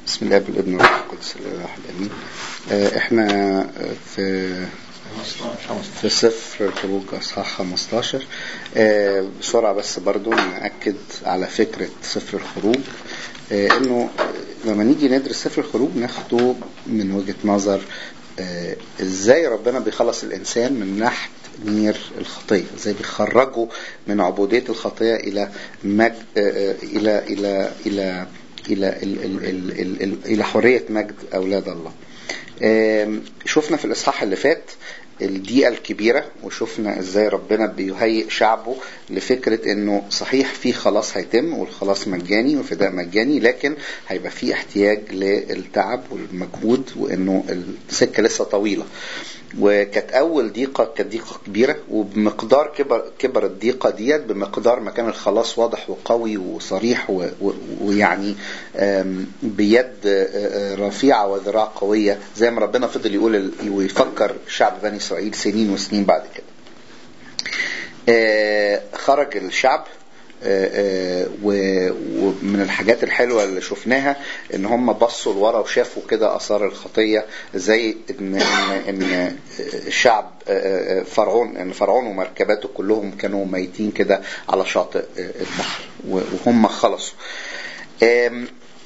بسم الله بالابن والروح القدس الواحد امين آه، احنا في في سفر الخروج اصحاح 15 آه، بسرعه بس برضو ناكد على فكره سفر الخروج آه، انه لما نيجي ندرس سفر الخروج ناخده من وجهه نظر آه، ازاي ربنا بيخلص الانسان من نحت نير الخطيه ازاي بيخرجه من عبوديه الخطيه الى مجد آه، آه، الى الى الى الى ال- ال- ال- ال- ال- الى حريه مجد اولاد الله آم، شفنا في الاصحاح اللي فات الدقيقة الكبيرة وشفنا ازاي ربنا بيهيئ شعبه لفكرة انه صحيح في خلاص هيتم والخلاص مجاني والفداء مجاني لكن هيبقى في احتياج للتعب والمجهود وانه السكة لسه طويلة وكانت اول ضيقة كانت ضيقة كبيرة وبمقدار كبر كبر الضيقة ديت بمقدار ما كان الخلاص واضح وقوي وصريح و- و- ويعني آم، بيد آه، آه، رفيعة وذراع قوية زي ما ربنا فضل يقول ال- ويفكر شعب بني إسرائيل سنين وسنين بعد كده آه، خرج الشعب آه، آه، و- ومن الحاجات الحلوة اللي شفناها ان هم بصوا لورا وشافوا كده اثار الخطية زي ان ان ان الشعب آه، آه، فرعون ان فرعون ومركباته كلهم كانوا ميتين كده على شاطئ آه، البحر و- وهم خلصوا آم،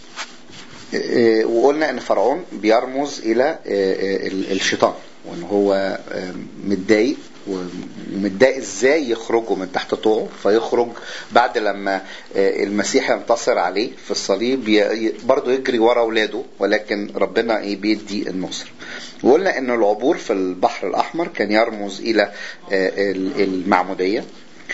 آه، وقلنا ان فرعون بيرمز الى آه، آه، ال- الشيطان وان هو آه، متضايق ومتضايق ازاي يخرجوا من تحت طوعه فيخرج بعد لما آه، المسيح ينتصر عليه في الصليب ي- ي- برضه يجري ورا اولاده ولكن ربنا ايه بيدي النصر وقلنا ان العبور في البحر الاحمر كان يرمز الى آه، ال- المعموديه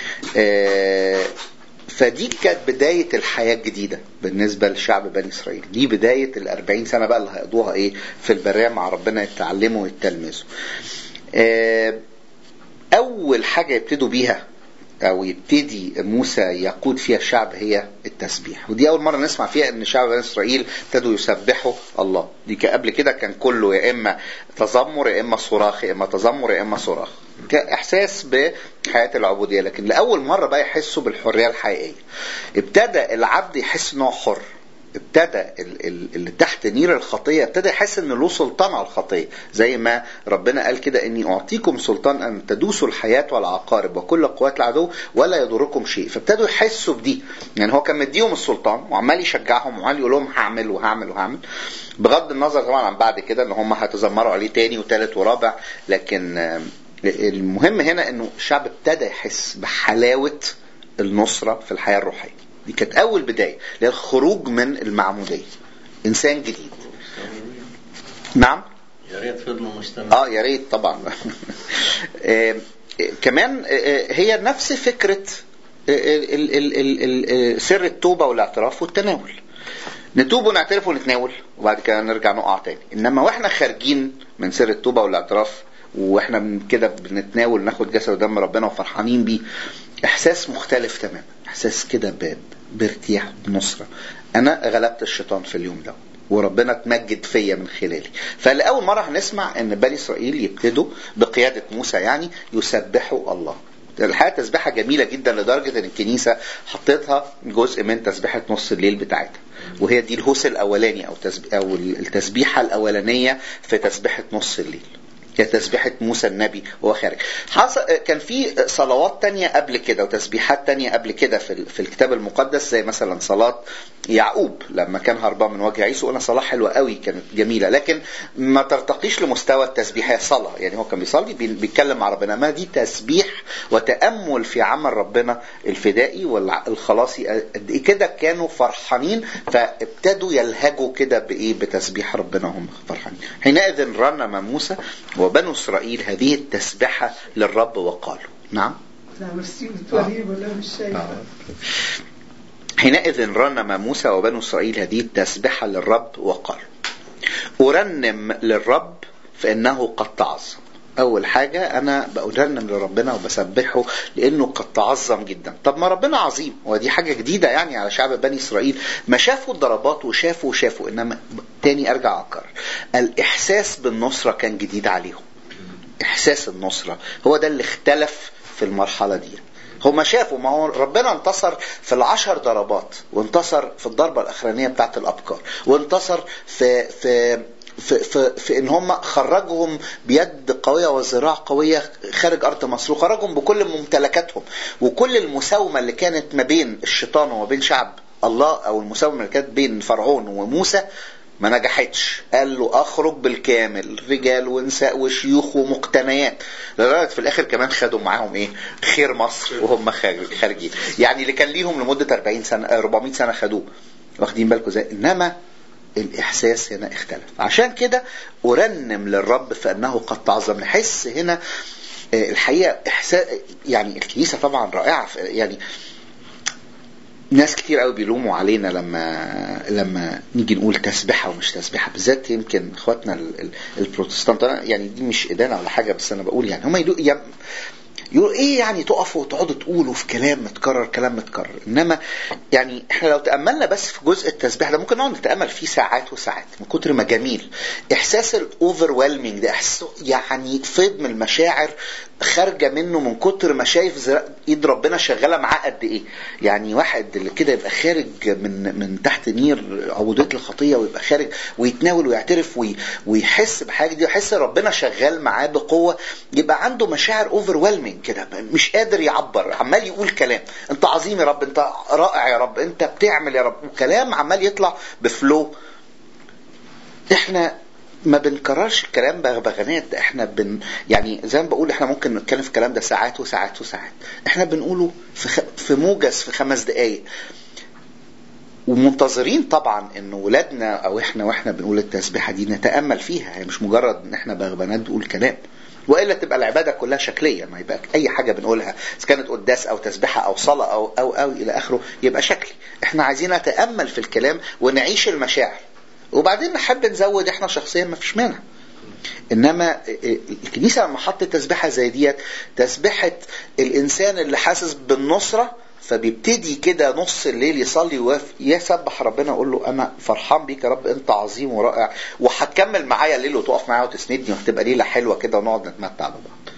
آه، فدي كانت بداية الحياة الجديدة بالنسبة لشعب بني إسرائيل دي بداية الأربعين سنة بقى اللي هيقضوها إيه في البرية مع ربنا يتعلموا ويتلمذوا آه، أول حاجة يبتدوا بيها أو يبتدي موسى يقود فيها الشعب هي التسبيح ودي أول مرة نسمع فيها إن شعب بني إسرائيل ابتدوا يسبحوا الله دي ك- قبل كده كان كله يا إما تذمر يا إما صراخ يا إما تذمر يا إما صراخ كإحساس بحياة العبودية لكن لأول مرة بقى يحسوا بالحرية الحقيقية ابتدى العبد يحس إنه حر ابتدى ال- ال- اللي تحت نير الخطيه ابتدى يحس ان له سلطان على الخطيه زي ما ربنا قال كده اني اعطيكم سلطان ان تدوسوا الحياه والعقارب وكل قوات العدو ولا يضركم شيء فابتدوا يحسوا بدي يعني هو كان مديهم السلطان وعمال يشجعهم وعمال يقول لهم هعمل وهعمل وهعمل بغض النظر طبعا عن بعد كده ان هم هيتذمروا عليه تاني وتالت ورابع لكن آم، المهم هنا انه الشعب ابتدى يحس بحلاوه النصره في الحياه الروحيه دي كانت اول بدايه اللي هي الخروج من المعموديه انسان جديد نعم يا ريت فضلوا مستمرين اه يا ريت طبعا آه، آه، كمان آه، آه، هي نفس فكره آه، ال- ال- ال- ال- آه، سر التوبه والاعتراف والتناول نتوب ونعترف ونتناول وبعد كده نرجع نقع تاني انما واحنا خارجين من سر التوبه والاعتراف واحنا من كده بنتناول ناخد جسد ودم ربنا وفرحانين بيه احساس مختلف تماما احساس كده ب- بارتياح بنصره انا غلبت الشيطان في اليوم ده وربنا اتمجد فيا من خلالي فلأول مرة هنسمع ان بني اسرائيل يبتدوا بقيادة موسى يعني يسبحوا الله الحقيقة تسبيحة جميلة جدا لدرجة ان الكنيسة حطيتها جزء من تسبيحة نص الليل بتاعتها وهي دي الهوس الاولاني او تسب... او التسبيحة الاولانية في تسبيحة نص الليل كتسبيحة موسى النبي وهو خارج حصل كان في صلوات تانية قبل كده وتسبيحات تانية قبل كده في, ال- في الكتاب المقدس زي مثلا صلاة يعقوب لما كان هربان من وجه عيسو قلنا صلاة حلوة قوي كانت جميلة لكن ما ترتقيش لمستوى التسبيح هي صلاة يعني هو كان بيصلي بي- بيتكلم مع ربنا ما دي تسبيح وتأمل في عمل ربنا الفدائي والخلاصي قد ايه كده كانوا فرحانين فابتدوا يلهجوا كده بايه بتسبيح ربنا هم فرحانين حينئذ رنم موسى وبنو اسرائيل هذه التسبحة للرب وقالوا نعم لا مرسي بتوريه ولا مش شايفه حينئذ رنم موسى وبنو إسرائيل هذه التسبحة للرب وقال أرنم للرب فإنه قد تعظم أول حاجة أنا بأرنم لربنا وبسبحه لأنه قد تعظم جدا طب ما ربنا عظيم ودي حاجة جديدة يعني على شعب بني إسرائيل ما شافوا الضربات وشافوا وشافوا إنما تاني أرجع أكرر الإحساس بالنصرة كان جديد عليهم إحساس النصرة هو ده اللي اختلف في المرحلة دي هما شافوا ما هو ربنا انتصر في العشر ضربات وانتصر في الضربة الأخرانية بتاعت الأبكار وانتصر في في في, في, في ان هم خرجهم بيد قويه وذراع قويه خارج ارض مصر وخرجهم بكل ممتلكاتهم وكل المساومه اللي كانت ما بين الشيطان وما بين شعب الله او المساومه اللي كانت بين فرعون وموسى ما نجحتش قال له اخرج بالكامل رجال ونساء وشيوخ ومقتنيات لدرجه في الاخر كمان خدوا معاهم ايه خير مصر وهم خارج- خارجين يعني اللي كان ليهم لمده 40 سنه آه، 400 سنه خدوه واخدين بالكم ازاي انما الاحساس هنا اختلف عشان كده ارنم للرب فانه قد تعظم نحس هنا آه، الحقيقه احساس يعني الكنيسه طبعا رائعه في- يعني ناس كتير قوي بيلوموا علينا لما لما نيجي نقول تسبحه ومش تسبحه بالذات يمكن اخواتنا ال- ال- البروتستانت أنا يعني دي مش ادانه ولا حاجه بس انا بقول يعني هم يدو يم- يقول ايه يعني تقفوا وتقعدوا تقولوا في كلام متكرر كلام متكرر انما يعني احنا لو تاملنا بس في جزء التسبيح ده ممكن نقعد نتامل فيه ساعات وساعات من كتر ما جميل احساس الاوفر ويلمنج ده احساس يعني فيض من المشاعر خارجه منه من كتر ما شايف زر- ايد ربنا شغاله معاه قد ايه يعني واحد اللي كده يبقى خارج من من تحت نير عبوديه الخطيه ويبقى خارج ويتناول ويعترف وي ويحس بحاجه دي ويحس ربنا شغال معاه بقوه يبقى عنده مشاعر اوفر ويلمنج كده مش قادر يعبر عمال يقول كلام انت عظيم يا رب انت رائع يا رب انت بتعمل يا رب وكلام عمال يطلع بفلو احنا ما بنكررش الكلام بغبغانات ده احنا بن يعني زي ما بقول احنا ممكن نتكلم في الكلام ده ساعات وساعات وساعات احنا بنقوله في خ... في موجز في خمس دقايق ومنتظرين طبعا ان ولادنا او احنا واحنا بنقول التسبيحه دي نتامل فيها هي مش مجرد ان احنا بغبغانات بنقول كلام والا تبقى العباده كلها شكليه ما يبقى اي حاجه بنقولها اذا كانت قداس او تسبيحه او صلاه او او او الى اخره يبقى شكلي احنا عايزين نتامل في الكلام ونعيش المشاعر وبعدين نحب نزود احنا شخصيا ما فيش مانع انما الكنيسه لما حطت تسبيحه زي ديت تسبيحه الانسان اللي حاسس بالنصره فبيبتدي كده نص الليل يصلي ويسبح ربنا يقول له انا فرحان بيك يا رب انت عظيم ورائع وهتكمل معايا الليل وتقف معايا وتسندني وهتبقى ليله حلوه كده ونقعد نتمتع ببعض.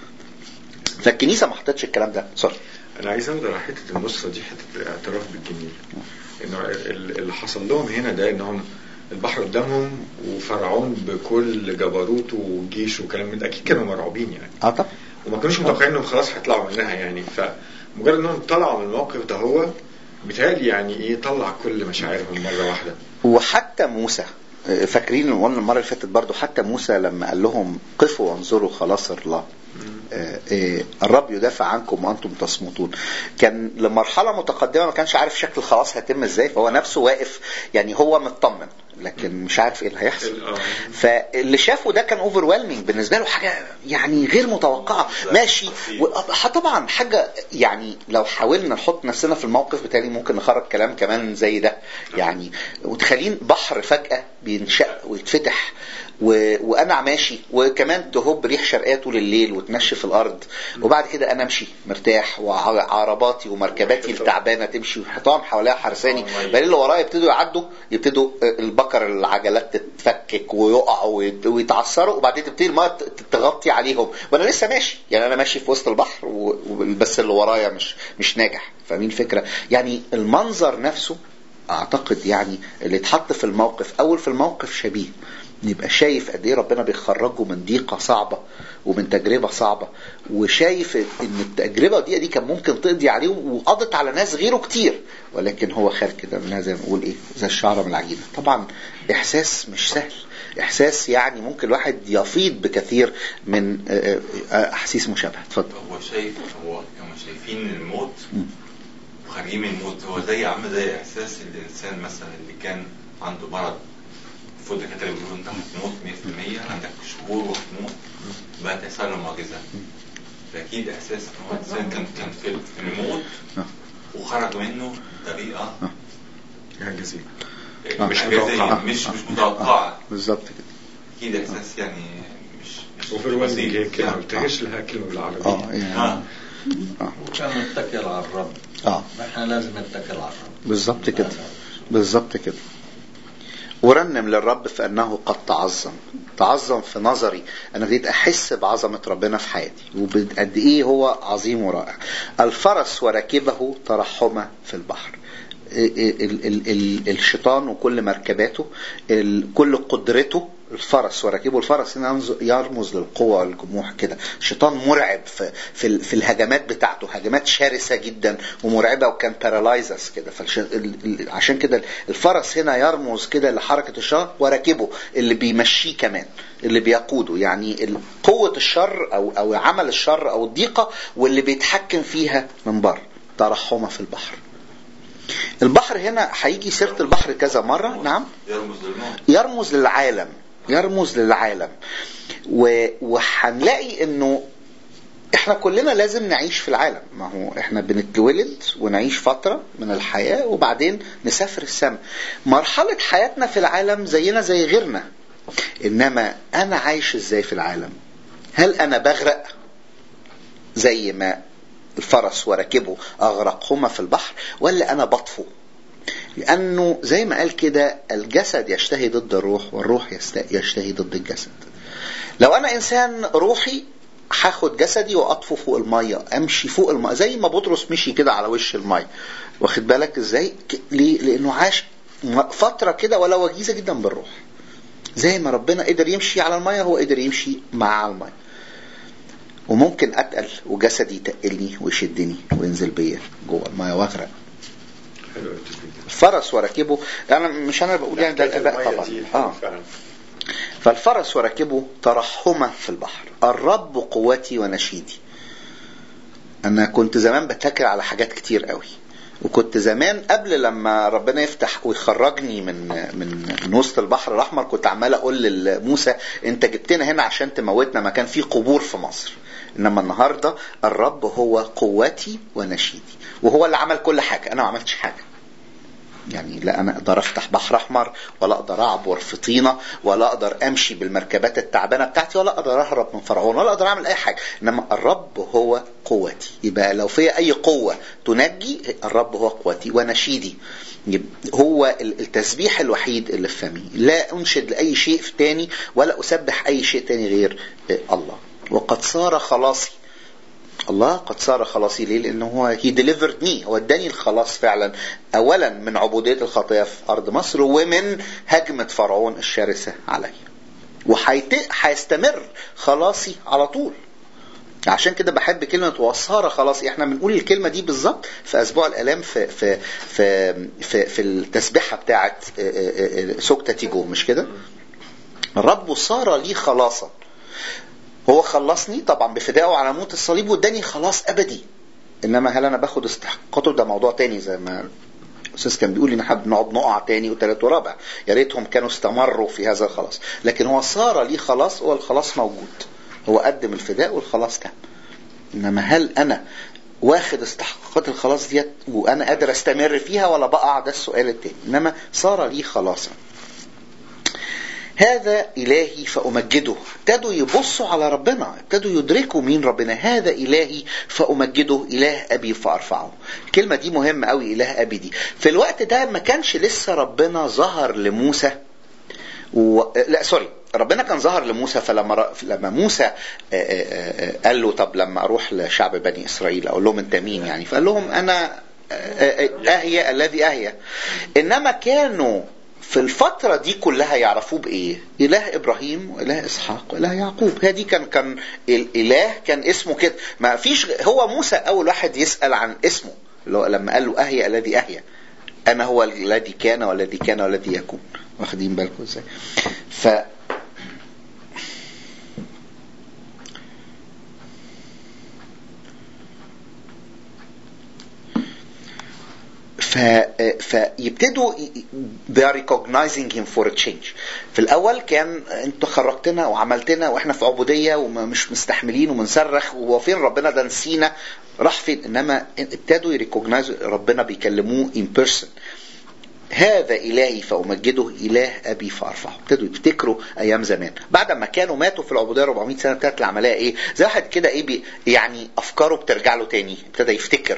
فالكنيسه ما حطتش الكلام ده سوري انا عايز ارجع حته النصره دي حته الاعتراف بالجميل انه ال- اللي حصل لهم هنا ده انهم البحر قدامهم وفرعون بكل جبروته وجيشه وكلام من ده اكيد كانوا مرعوبين يعني اه طبعا وما كانوش متوقعين انهم خلاص هيطلعوا منها يعني فمجرد انهم طلعوا من الموقف ده هو بيتهيألي يعني ايه طلع كل مشاعرهم مره واحده وحتى موسى فاكرين قلنا المره اللي فاتت برضو حتى موسى لما قال لهم قفوا وانظروا خلاص الله آه، آه، الرب يدافع عنكم وانتم تصمتون كان لمرحله متقدمه ما كانش عارف شكل الخلاص هيتم ازاي فهو نفسه واقف يعني هو مطمن لكن مش عارف ايه اللي هيحصل آه. فاللي شافه ده كان اوفر بالنسبه له حاجه يعني غير متوقعه ماشي و- طبعا حاجه يعني لو حاولنا نحط نفسنا في الموقف بتاعي ممكن نخرج كلام كمان زي ده يعني وتخلين بحر فجاه بينشق ويتفتح و... وانا ماشي وكمان تهب ريح شرقيه طول الليل وتنشف الارض وبعد كده انا امشي مرتاح وعرباتي ومركباتي التعبانه تمشي وحيطان حواليها حرساني بل اللي ورايا يبتدوا يعدوا يبتدوا البكر العجلات تتفكك ويقعوا ويت- ويتعثروا وبعدين تبتدي الميه ت- تغطي عليهم وانا لسه ماشي يعني انا ماشي في وسط البحر و... و- بس اللي ورايا مش مش ناجح فاهمين الفكره يعني المنظر نفسه اعتقد يعني اللي اتحط في الموقف اول في الموقف شبيه يبقى شايف قد ايه ربنا بيخرجه من ضيقه صعبه ومن تجربه صعبه وشايف ان التجربه دي دي كان ممكن تقضي عليه وقضت على ناس غيره كتير ولكن هو خارج كده منها زي ما نقول ايه زي الشعره من العجينه طبعا احساس مش سهل احساس يعني ممكن الواحد يفيض بكثير من آه، آه، احاسيس مشابهه اتفضل هو شايف هو هم شايفين الموت وخارجين من الموت هو زي عامل زي احساس الانسان مثلا اللي كان عنده مرض المفروض الدكاتره بيقولوا انت هتموت 100% عندك شهور وهتموت بقى تحصل له معجزه فاكيد احساس ان هو الانسان كان كان في في الموت آه. وخرج منه بطريقه حاجه جزيله آه. مش حاجة زي- متوقعة. مش مش متوقعه بالظبط كده اكيد احساس يعني مش مش اوفر ويلمنج هي بسيط. كلمه ما بتجيش لها كلمه بالعربي اه يعني اه كان متكل على الرب اه احنا لازم نتكل على الرب بالظبط كده بالظبط كده ورنم للرب في انه قد تعظم تعظم في نظري انا بديت احس بعظمه ربنا في حياتي وقد ايه هو عظيم ورائع الفرس وراكبه ترحما في البحر ال- ال- ال- ال- الشيطان وكل مركباته ال- كل قدرته الفرس وراكبه الفرس هنا ينظ- يرمز للقوة والجموح كده الشيطان مرعب في في, ال- في الهجمات بتاعته هجمات شرسة جدا ومرعبة وكان بارالايزس كده فالش... ال- ال- عشان كده الفرس هنا يرمز كده لحركة الشر وراكبه اللي بيمشيه كمان اللي بيقوده يعني ال- قوة الشر او او عمل الشر او الضيقة واللي بيتحكم فيها من بره ترحمه في البحر البحر هنا هيجي سيره البحر كذا مره نعم يرمز للموت يرمز للعالم يرمز للعالم و- وهنلاقي انه احنا كلنا لازم نعيش في العالم ما هو احنا بنتولد ونعيش فترة من الحياة وبعدين نسافر السماء مرحلة حياتنا في العالم زينا زي غيرنا انما انا عايش ازاي في العالم هل انا بغرق زي ما الفرس وراكبه اغرقهما في البحر ولا انا بطفو لانه زي ما قال كده الجسد يشتهي ضد الروح والروح يست- يشتهي ضد الجسد لو انا انسان روحي هاخد جسدي واطفو فوق الميه امشي فوق الميه زي ما بطرس مشي كده على وش الميه واخد بالك ازاي ك- ليه لانه عاش م- فتره كده ولا وجيزه جدا بالروح زي ما ربنا قدر يمشي على الميه هو قدر يمشي مع الميه وممكن اتقل وجسدي يتقلني ويشدني وينزل بيا جوه الميه واغرق حلو التشبيه ده. الفرس وراكبه انا مش انا بقول يعني ده حكاية الاباء المية طبعا دي اه فعلا فالفرس وراكبه ترحما في البحر الرب قوتي ونشيدي انا كنت زمان بتكل على حاجات كتير قوي وكنت زمان قبل لما ربنا يفتح ويخرجني من من من وسط البحر الاحمر كنت عمال اقول لموسى انت جبتنا هنا عشان تموتنا ما كان في قبور في مصر انما النهارده الرب هو قوتي ونشيدي وهو اللي عمل كل حاجه انا ما عملتش حاجه يعني لا انا اقدر افتح بحر احمر ولا اقدر اعبر في طينه ولا اقدر امشي بالمركبات التعبانه بتاعتي ولا اقدر اهرب من فرعون ولا اقدر اعمل اي حاجه انما الرب هو قوتي يبقى لو في اي قوه تنجي الرب هو قوتي ونشيدي يبقى هو التسبيح الوحيد اللي في فمي لا انشد لاي شيء تاني ولا اسبح اي شيء تاني غير الله وقد صار خلاصي الله قد صار خلاصي ليه؟ لأنه هو هي delivered me هو اداني الخلاص فعلا أولا من عبودية الخطية في أرض مصر ومن هجمة فرعون الشرسة علي وهيستمر خلاصي على طول عشان كده بحب كلمة وصار خلاص احنا بنقول الكلمة دي بالظبط في أسبوع الآلام في في في في, في التسبيحة بتاعت سكتة تيجو مش كده؟ الرب صار لي خلاصا هو خلصني طبعا بفدائه على موت الصليب واداني خلاص ابدي انما هل انا باخد استحقاقاته ده موضوع تاني زي ما الاستاذ كان بيقول لي نحب نقعد نقع تاني وتالت ورابع يا ريتهم كانوا استمروا في هذا الخلاص لكن هو صار لي خلاص هو الخلاص موجود هو قدم الفداء والخلاص تم انما هل انا واخد استحقاقات الخلاص ديت وانا قادر استمر فيها ولا بقع ده السؤال التاني انما صار لي خلاصا هذا إلهي فأمجده ابتدوا يبصوا على ربنا ابتدوا يدركوا مين ربنا هذا إلهي فأمجده إله أبي فأرفعه الكلمة دي مهمة قوي إله أبي دي في الوقت ده ما كانش لسه ربنا ظهر لموسى و... لا سوري ربنا كان ظهر لموسى فلما ر... لما موسى قال له طب لما اروح لشعب بني اسرائيل اقول لهم انت مين يعني فقال لهم انا اهيا الذي اهيا انما كانوا في الفترة دي كلها يعرفوه بإيه؟ إله إبراهيم وإله إسحاق وإله يعقوب، هذه كان كان الإله كان اسمه كده، ما فيش هو موسى أول واحد يسأل عن اسمه، لما قال له أهيا الذي أهيا. أنا هو الذي كان والذي كان والذي يكون. واخدين بالكم إزاي؟ ف ف... فيبتدوا they are recognizing him for a change في الاول كان انت خرجتنا وعملتنا واحنا في عبوديه ومش مستحملين وبنصرخ وهو فين ربنا ده نسينا راح فين انما ابتدوا يريكوجنايز ربنا بيكلموه in person هذا إلهي فأمجده إله أبي فأرفعه ابتدوا يفتكروا أيام زمان بعد ما كانوا ماتوا في العبودية 400 سنة ابتدت العملية إيه زي واحد كده إيه بي يعني أفكاره بترجع له تاني ابتدى يفتكر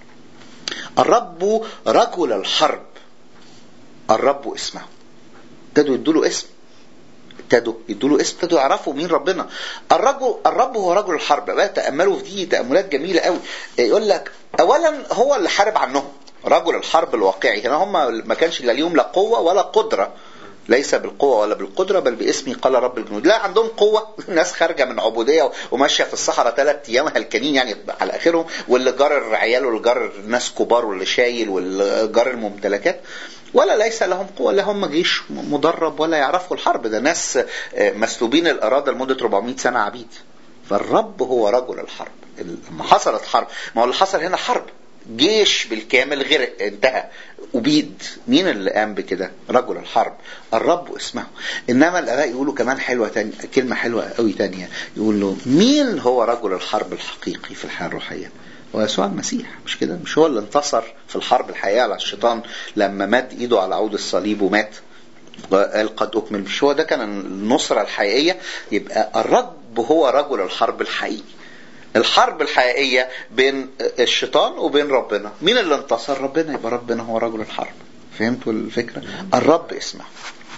الرب رجل الحرب الرب اسمه ابتدوا يدوا له اسم ابتدوا يدوا له اسم ابتدوا يعرفوا مين ربنا الرجل الرب هو رجل الحرب بقى تاملوا في دي تاملات جميله قوي يقول لك اولا هو اللي حارب عنهم رجل الحرب الواقعي هنا هم ما كانش لا ليهم لا قوه ولا قدره ليس بالقوة ولا بالقدرة بل باسمي قال رب الجنود لا عندهم قوة ناس خارجة من عبودية وماشية في الصحراء ثلاث أيام هلكانين يعني على آخرهم واللي جار عياله واللي جار ناس كبار واللي شايل واللي جار الممتلكات ولا ليس لهم قوة لا هم جيش مدرب ولا يعرفوا الحرب ده ناس مسلوبين الإرادة لمدة 400 سنة عبيد فالرب هو رجل الحرب لما حصلت حرب ما هو اللي حصل هنا حرب جيش بالكامل غرق انتهى أبيد مين اللي قام بكده رجل الحرب الرب اسمه إنما الآباء يقولوا كمان حلوة تانية كلمة حلوة قوي تانية يقولوا مين هو رجل الحرب الحقيقي في الحياة الروحية هو يسوع المسيح مش كده مش هو اللي انتصر في الحرب الحقيقية على الشيطان لما مد ايده على عود الصليب ومات وقال قد أكمل مش هو ده كان النصرة الحقيقية يبقى الرب هو رجل الحرب الحقيقي الحرب الحقيقية بين الشيطان وبين ربنا مين اللي انتصر ربنا يبقى ربنا هو رجل الحرب فهمتوا الفكرة الرب اسمه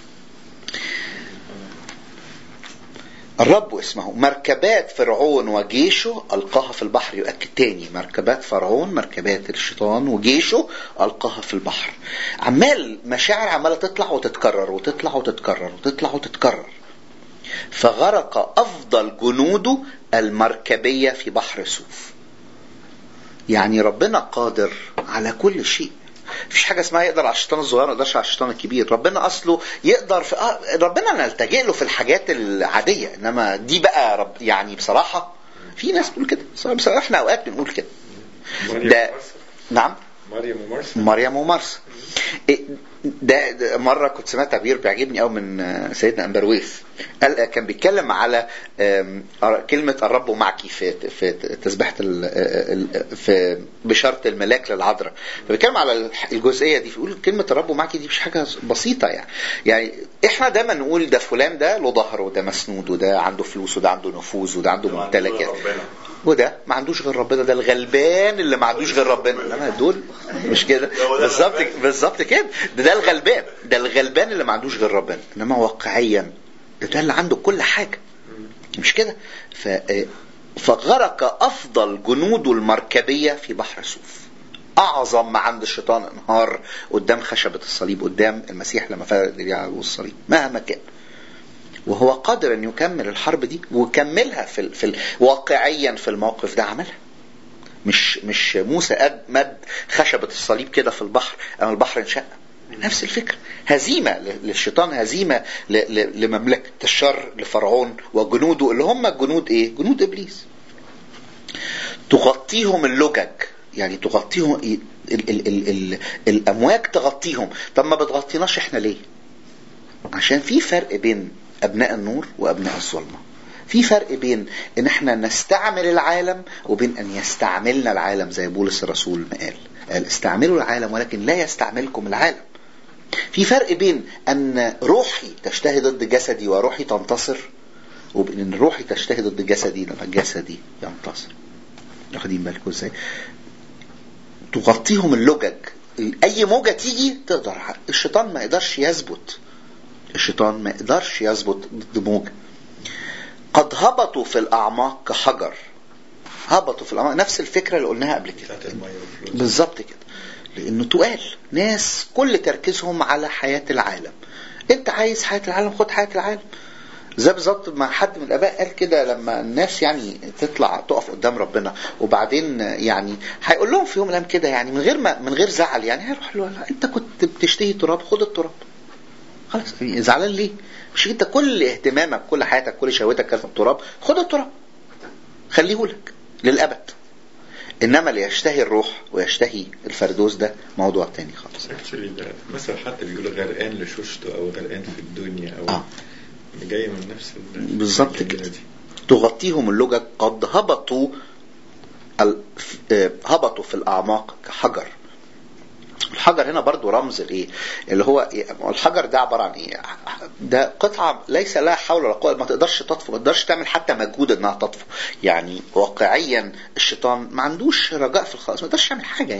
الرب اسمه مركبات فرعون وجيشه ألقاها في البحر يؤكد تاني مركبات فرعون مركبات الشيطان وجيشه ألقاها في البحر عمال مشاعر عمالة تطلع وتتكرر وتطلع وتتكرر وتطلع وتتكرر فغرق أفضل جنوده المركبية في بحر سوف يعني ربنا قادر على كل شيء مفيش حاجه اسمها يقدر على الشيطان الصغير ما يقدرش على الشيطان الكبير ربنا اصله يقدر في آه ربنا نلتجئ له في الحاجات العاديه انما دي بقى رب يعني بصراحه في ناس بتقول كده بصراحه احنا اوقات بنقول كده ده نعم مريم ومرسى مريم ومرسى ده, ده مره كنت سمعت تعبير بيعجبني قوي من سيدنا امبرويث قال كان بيتكلم على كلمه الرب معك في في تسبيحه في بشاره الملاك للعذراء فبيتكلم على الجزئيه دي بيقول كلمه الرب معك دي مش حاجه بسيطه يعني يعني احنا دايما نقول ده فلان ده له ظهر وده مسنود وده عنده فلوس وده عنده نفوذ وده عنده ممتلكات وده ما عندوش غير ربنا ده الغلبان اللي ما عندوش غير ربنا انما دول مش كده بالظبط بالظبط كده ده ده الغلبان ده الغلبان اللي ما عندوش غير ربنا انما واقعيا ده اللي عنده كل حاجه مش كده ف فغرق افضل جنوده المركبيه في بحر سوف اعظم ما عند الشيطان انهار قدام خشبه الصليب قدام المسيح لما فرد على الصليب مهما كان وهو قادر ان يكمل الحرب دي وكملها في, في واقعيا في الموقف ده عملها مش مش موسى قد مد خشبة الصليب كده في البحر أما البحر انشق نفس الفكرة هزيمة للشيطان هزيمة لمملكة الشر لفرعون وجنوده اللي هم جنود ايه جنود ابليس تغطيهم اللجج يعني تغطيهم ال ال ال ال الامواج تغطيهم طب ما بتغطيناش احنا ليه عشان في فرق بين ابناء النور وابناء الظلمه في فرق بين ان احنا نستعمل العالم وبين ان يستعملنا العالم زي بولس الرسول ما قال قال استعملوا العالم ولكن لا يستعملكم العالم في فرق بين ان روحي تجتهد ضد جسدي وروحي تنتصر وبين ان روحي تجتهد ضد جسدي لما جسدي ينتصر واخدين بالكم ازاي تغطيهم اللجج اي موجه تيجي تقدر الشيطان ما يقدرش يثبت الشيطان ما يقدرش يثبت ضد موجه قد هبطوا في الاعماق كحجر هبطوا في الاعماق نفس الفكره اللي قلناها قبل كده بالظبط كده لانه تقال ناس كل تركيزهم على حياه العالم انت عايز حياه العالم خد حياه العالم زي بالظبط ما حد من الاباء قال كده لما الناس يعني تطلع تقف قدام ربنا وبعدين يعني هيقول لهم في يوم من الايام كده يعني من غير ما من غير زعل يعني هيروح له انت كنت بتشتهي تراب خد التراب خلاص زعلان ليه؟ مش انت كل اهتمامك كل حياتك كل شهوتك كانت التراب خد التراب خليه لك للابد انما اللي يشتهي الروح ويشتهي الفردوس ده موضوع تاني خالص اكشلي ده مثلا حتى بيقولوا غرقان لشوشته او غرقان في الدنيا او آه. جايه من نفس بالظبط كده تغطيهم اللجج قد هبطوا ال... هبطوا في الاعماق كحجر الحجر هنا برضو رمز الايه اللي هو الحجر ده عباره عن ايه ده قطعه ليس لها حول ولا قوه ما تقدرش تطفو ما تقدرش تعمل حتى مجهود انها تطفو يعني واقعيا الشيطان ما عندوش رجاء في الخلاص ما يقدرش يعمل حاجه يعني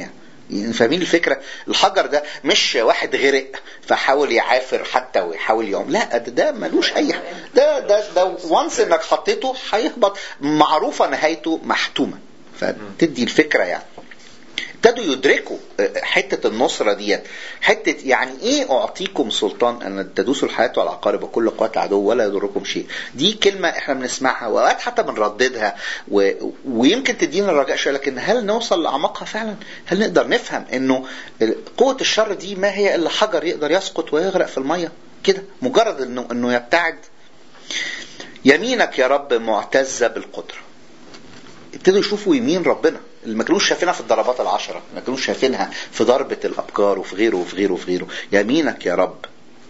يعني فاهمين الفكره الحجر ده مش واحد غرق فحاول يعافر حتى ويحاول يعوم لا ده, ده ملوش اي ح- ده ده ده وانس انك حطيته هيهبط معروفه نهايته محتومه فتدي الفكره يعني ابتدوا يدركوا حته النصره ديت حته يعني ايه اعطيكم سلطان ان تدوسوا الحياه والعقارب وكل قوات العدو ولا يضركم شيء دي كلمه احنا بنسمعها واوقات حتى بنرددها و... ويمكن تدينا الرجاء شويه لكن هل نوصل لاعماقها فعلا هل نقدر نفهم انه قوه الشر دي ما هي الا حجر يقدر يسقط ويغرق في الميه كده مجرد انه انه يبتعد يمينك يا رب معتزه بالقدره ابتدوا يشوفوا يمين ربنا اللي ما كانوش شايفينها في الضربات العشرة ما كانوش شايفينها في ضربة الأبكار وفي غيره وفي غيره وفي غيره يمينك يا رب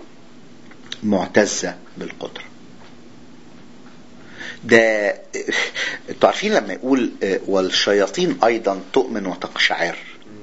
معتزة بالقدرة ده انتوا عارفين لما يقول آه، والشياطين أيضا تؤمن وتقشعر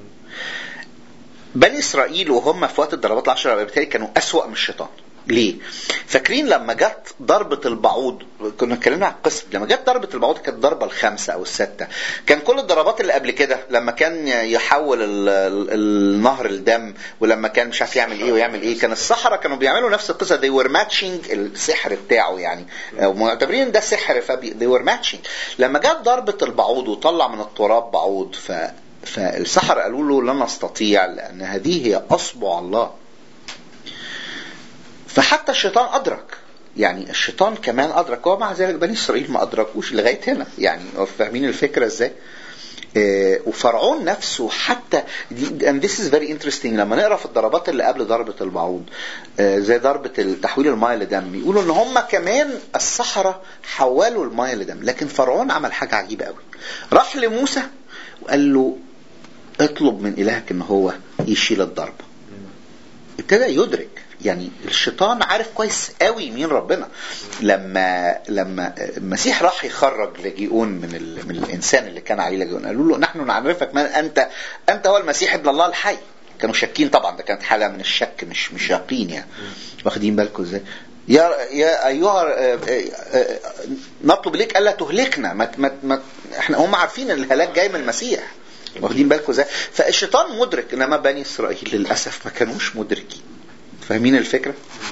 بني إسرائيل وهم في وقت الضربات العشرة بالتالي كانوا أسوأ من الشيطان ليه؟ فاكرين لما جت ضربة البعوض كنا اتكلمنا عن القصة لما جت ضربة البعوض كانت الضربة الخامسة أو الستة كان كل الضربات اللي قبل كده لما كان يحول ال- ال- النهر الدم ولما كان مش عارف يعمل ايه ويعمل ايه كان السحرة كانوا بيعملوا نفس القصة they were matching السحر بتاعه يعني معتبرين ده سحر فبي they were matching لما جت ضربة البعوض وطلع من التراب بعوض ف فالسحر قالوا له لن نستطيع لأن هذه هي أصبع الله فحتى الشيطان أدرك يعني الشيطان كمان أدرك ومع ذلك بني إسرائيل ما أدركوش لغاية هنا يعني فاهمين الفكرة إزاي؟ آه، وفرعون نفسه حتى دي- and this is very interesting لما نقرا في الضربات اللي قبل ضربه البعوض آه، زي ضربه تحويل الماء لدم يقولوا ان هم كمان السحره حولوا الماء لدم لكن فرعون عمل حاجه عجيبه قوي راح لموسى وقال له اطلب من الهك ان هو يشيل الضربه ابتدى يدرك يعني الشيطان عارف كويس قوي مين ربنا لما لما المسيح راح يخرج لاجئون من ال... من الانسان اللي كان عليه لاجئون قالوا له نحن نعرفك من انت انت هو المسيح ابن الله الحي كانوا شاكين طبعا ده كانت حاله من الشك مش مش يقين يعني واخدين بالكم ازاي يا يا ايها آه، آه، آه، نطلب اليك الا تهلكنا ما ما ما احنا هم عارفين ان الهلاك جاي من المسيح واخدين بالكم ازاي فالشيطان مدرك انما بني اسرائيل للاسف ما كانوش مدركين فاهمين الفكره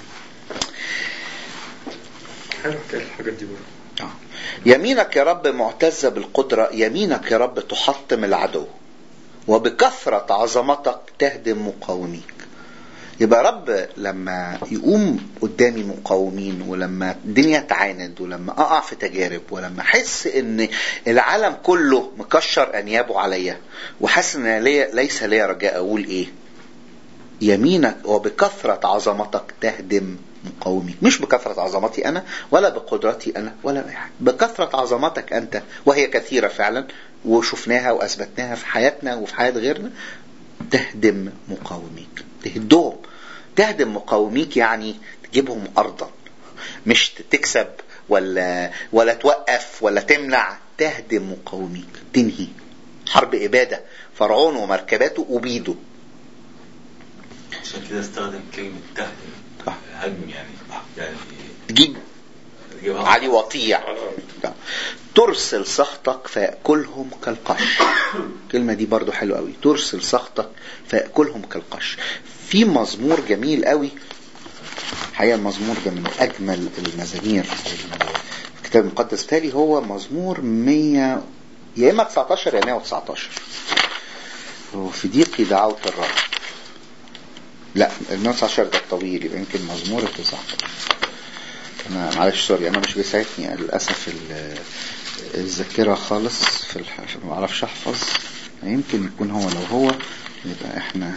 حلو حكاية الحاجات دي برضه آه. يمينك يا رب معتزة بالقدرة يمينك يا رب تحطم العدو وبكثرة عظمتك تهدم مقاوميك يبقى رب لما يقوم قدامي مقاومين ولما الدنيا تعاند ولما اقع في تجارب ولما احس ان العالم كله مكشر انيابه عليا وحاسس ان ليا ليس ليا رجاء اقول ايه يمينك وبكثرة عظمتك تهدم مقاوميك مش بكثرة عظمتي أنا ولا بقدرتي أنا ولا بأي حاجة بكثرة عظمتك أنت وهي كثيرة فعلا وشفناها وأثبتناها في حياتنا وفي حياة غيرنا تهدم مقاوميك تهدهم تهدم مقاوميك يعني تجيبهم أرضا مش تكسب ولا ولا توقف ولا تمنع تهدم مقاوميك تنهي حرب إبادة فرعون ومركباته أبيدوا عشان كده استخدم كلمة تهدم صح. هدم يعني يعني تجيب تجيبها علي وطيع على الأرض. ده. ترسل سخطك فيأكلهم كالقش الكلمة دي برضو حلوة قوي ترسل سخطك فيأكلهم كالقش في مزمور جميل قوي الحقيقة المزمور ده من أجمل المزامير في الكتاب المقدس تالي هو مزمور 100 يا إما 19 يا 119 وفي ضيقي دعوت الرب لا ال 119 ده الطويل يبقى يمكن مزمور ال 19 انا معلش سوري انا مش بيساعدني للاسف ال- الذاكره خالص في الح... عشان ما اعرفش احفظ يمكن يكون هو لو هو يبقى احنا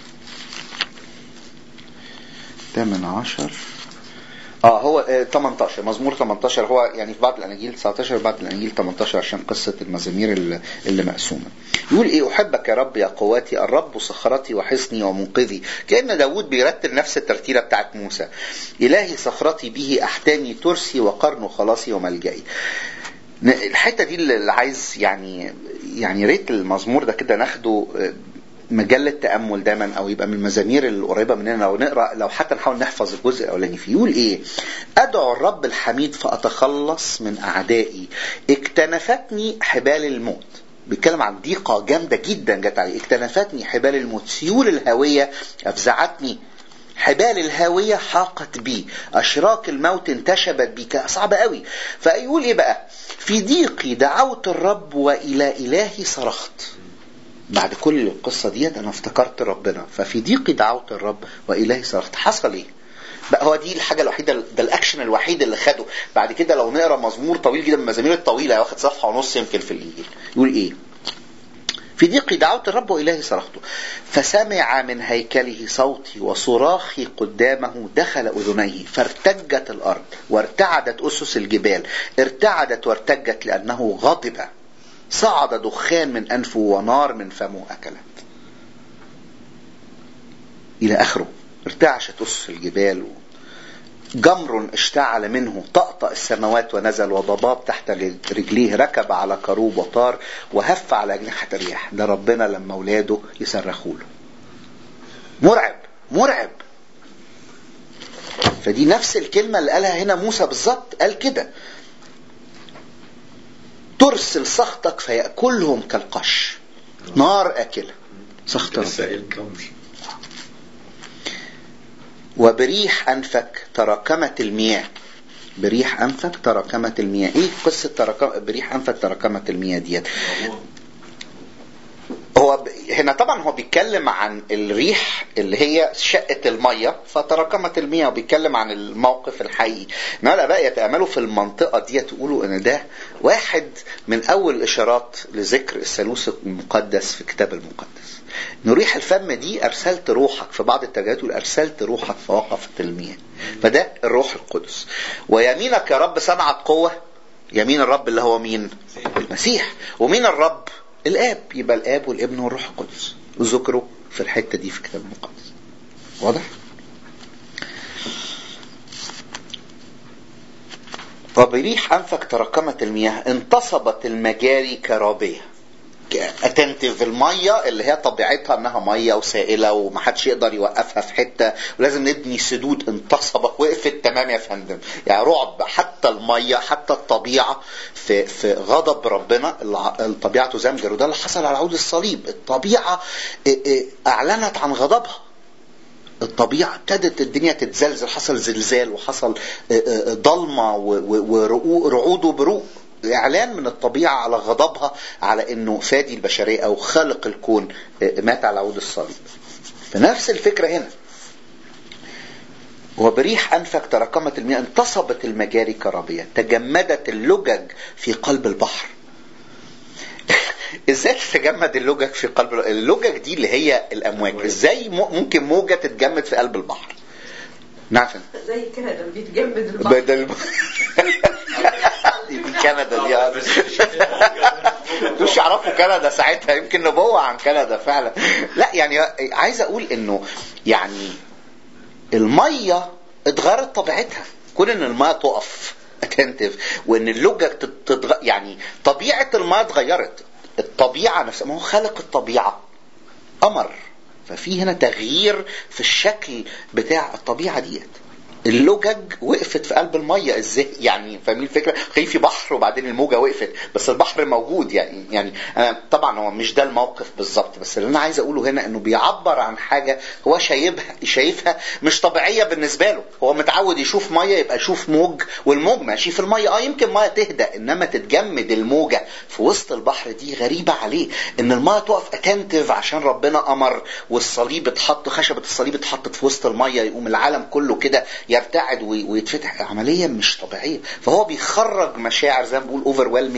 18 اه هو آه، 18 مزمور 18 هو يعني في بعض الاناجيل 19 بعض الاناجيل 18 عشان قصه المزامير اللي, اللي مقسومه يقول ايه احبك يا رب يا قواتي الرب صخرتي وحصني ومنقذي كان داود بيرتل نفس الترتيله بتاعت موسى الهي صخرتي به احتامي ترسي وقرن خلاصي وملجئي ن- الحته دي اللي عايز يعني يعني يا ريت المزمور ده كده ناخده آه، مجلة تأمل دايما أو يبقى من المزامير القريبة مننا لو نقرأ لو حتى نحاول نحفظ الجزء الأولاني فيه يقول إيه؟ أدعو الرب الحميد فأتخلص من أعدائي اكتنفتني حبال الموت بيتكلم عن ضيقة جامدة جدا جت عليه اكتنفتني حبال الموت سيول الهوية أفزعتني حبال الهاوية حاقت بي أشراك الموت انتشبت بي كان صعب قوي فيقول إيه بقى في ضيقي دعوت الرب وإلى إلهي صرخت بعد كل القصة ديت أنا افتكرت ربنا ففي ضيقي دعوت الرب وإلهي صرخت حصل إيه بقى هو دي الحاجة الوحيدة ده الأكشن الوحيد اللي خده بعد كده لو نقرا مزمور طويل جدا من المزامير الطويلة واخد صفحة ونص يمكن في الإنجيل يقول إيه في ضيقي دعوت الرب وإلهي صرخته فسمع من هيكله صوتي وصراخي قدامه دخل أذنيه فارتجت الأرض وارتعدت أسس الجبال ارتعدت وارتجت لأنه غضب صعد دخان من أنفه ونار من فمه أكلت إلى آخره ارتعشت أسس الجبال و... جمر اشتعل منه طأطأ السماوات ونزل وضباب تحت رجليه ركب على كروب وطار وهف على أجنحة الرياح ده ربنا لما أولاده يصرخوا له مرعب مرعب فدي نفس الكلمة اللي قالها هنا موسى بالظبط قال كده ترسل سخطك فيأكلهم كالقش نار آكلة سخط لسه ربنا قايل جمر وبريح أنفك تراكمت المياه بريح أنفك تراكمت المياه إيه قصة تراكم بريح أنفك تراكمت المياه ديت هو ب... هنا طبعا هو بيتكلم عن الريح اللي هي شقة المية فتراكمت المياه وبيتكلم عن الموقف الحقيقي انما الاباء يتاملوا في المنطقة دي يقولوا ان ده واحد من اول الاشارات لذكر الثالوث المقدس في الكتاب المقدس ان ريح الفم دي ارسلت روحك في بعض الترجمات يقول ارسلت روحك فوقفت المياه فده الروح القدس ويمينك يا رب صنعت قوة يمين الرب اللي هو مين المسيح ومين الرب الاب يبقى الاب والابن والروح القدس وذكروا في الحته دي في الكتاب المقدس واضح وبريح انفك تراكمت المياه انتصبت المجاري كرابيه اتنتف الميه اللي هي طبيعتها انها ميه وسائله ومحدش يقدر يوقفها في حته ولازم نبني سدود انتصبت وقفت تمام يا فندم يعني رعب حتى الميه حتى الطبيعه في في غضب ربنا الع- طبيعته زمجر وده اللي حصل على عود الصليب الطبيعه اه، اه، اعلنت عن غضبها الطبيعة ابتدت الدنيا تتزلزل حصل زلزال وحصل اه، اه، ضلمة ورعود وبروق اعلان من الطبيعه على غضبها على انه فادي البشريه او خالق الكون اه، مات على عود الصليب فنفس الفكره هنا وبريح انفك تراكمت المياه انتصبت المجاري كرابيه تجمدت اللجج في قلب البحر ازاي تتجمد اللجج في قلب اللجج دي اللي هي الامواج ازاي م- ممكن موجه تتجمد في قلب البحر نعم زي كده بيتجمد البحر بدل دي كندا دي آه. مش يعرفوا كندا ساعتها يمكن نبوة عن كندا فعلا لا يعني عايز اقول انه يعني المية اتغيرت طبيعتها كون ان المية تقف اتنتف وان اللجة تتغ... يعني طبيعة المية اتغيرت الطبيعة نفسها ما هو خالق الطبيعة امر ففي هنا تغيير في الشكل بتاع الطبيعة ديت اللجج وقفت في قلب الميه ازاي يعني فاهمين الفكره تخيل في بحر وبعدين الموجه وقفت بس البحر موجود يعني يعني انا طبعا هو مش ده الموقف بالظبط بس اللي انا عايز اقوله هنا انه بيعبر عن حاجه هو شايفها شايفها مش طبيعيه بالنسبه له هو متعود يشوف ميه يبقى يشوف موج والموج ماشي في الميه اه يمكن ميه تهدى انما تتجمد الموجه في وسط البحر دي غريبه عليه ان الميه تقف اتنتف عشان ربنا امر والصليب اتحط خشبه الصليب اتحطت في وسط الميه يقوم العالم كله كده يرتعد وي- ويتفتح عمليه مش طبيعيه فهو بيخرج مشاعر زي ما بقول اوفر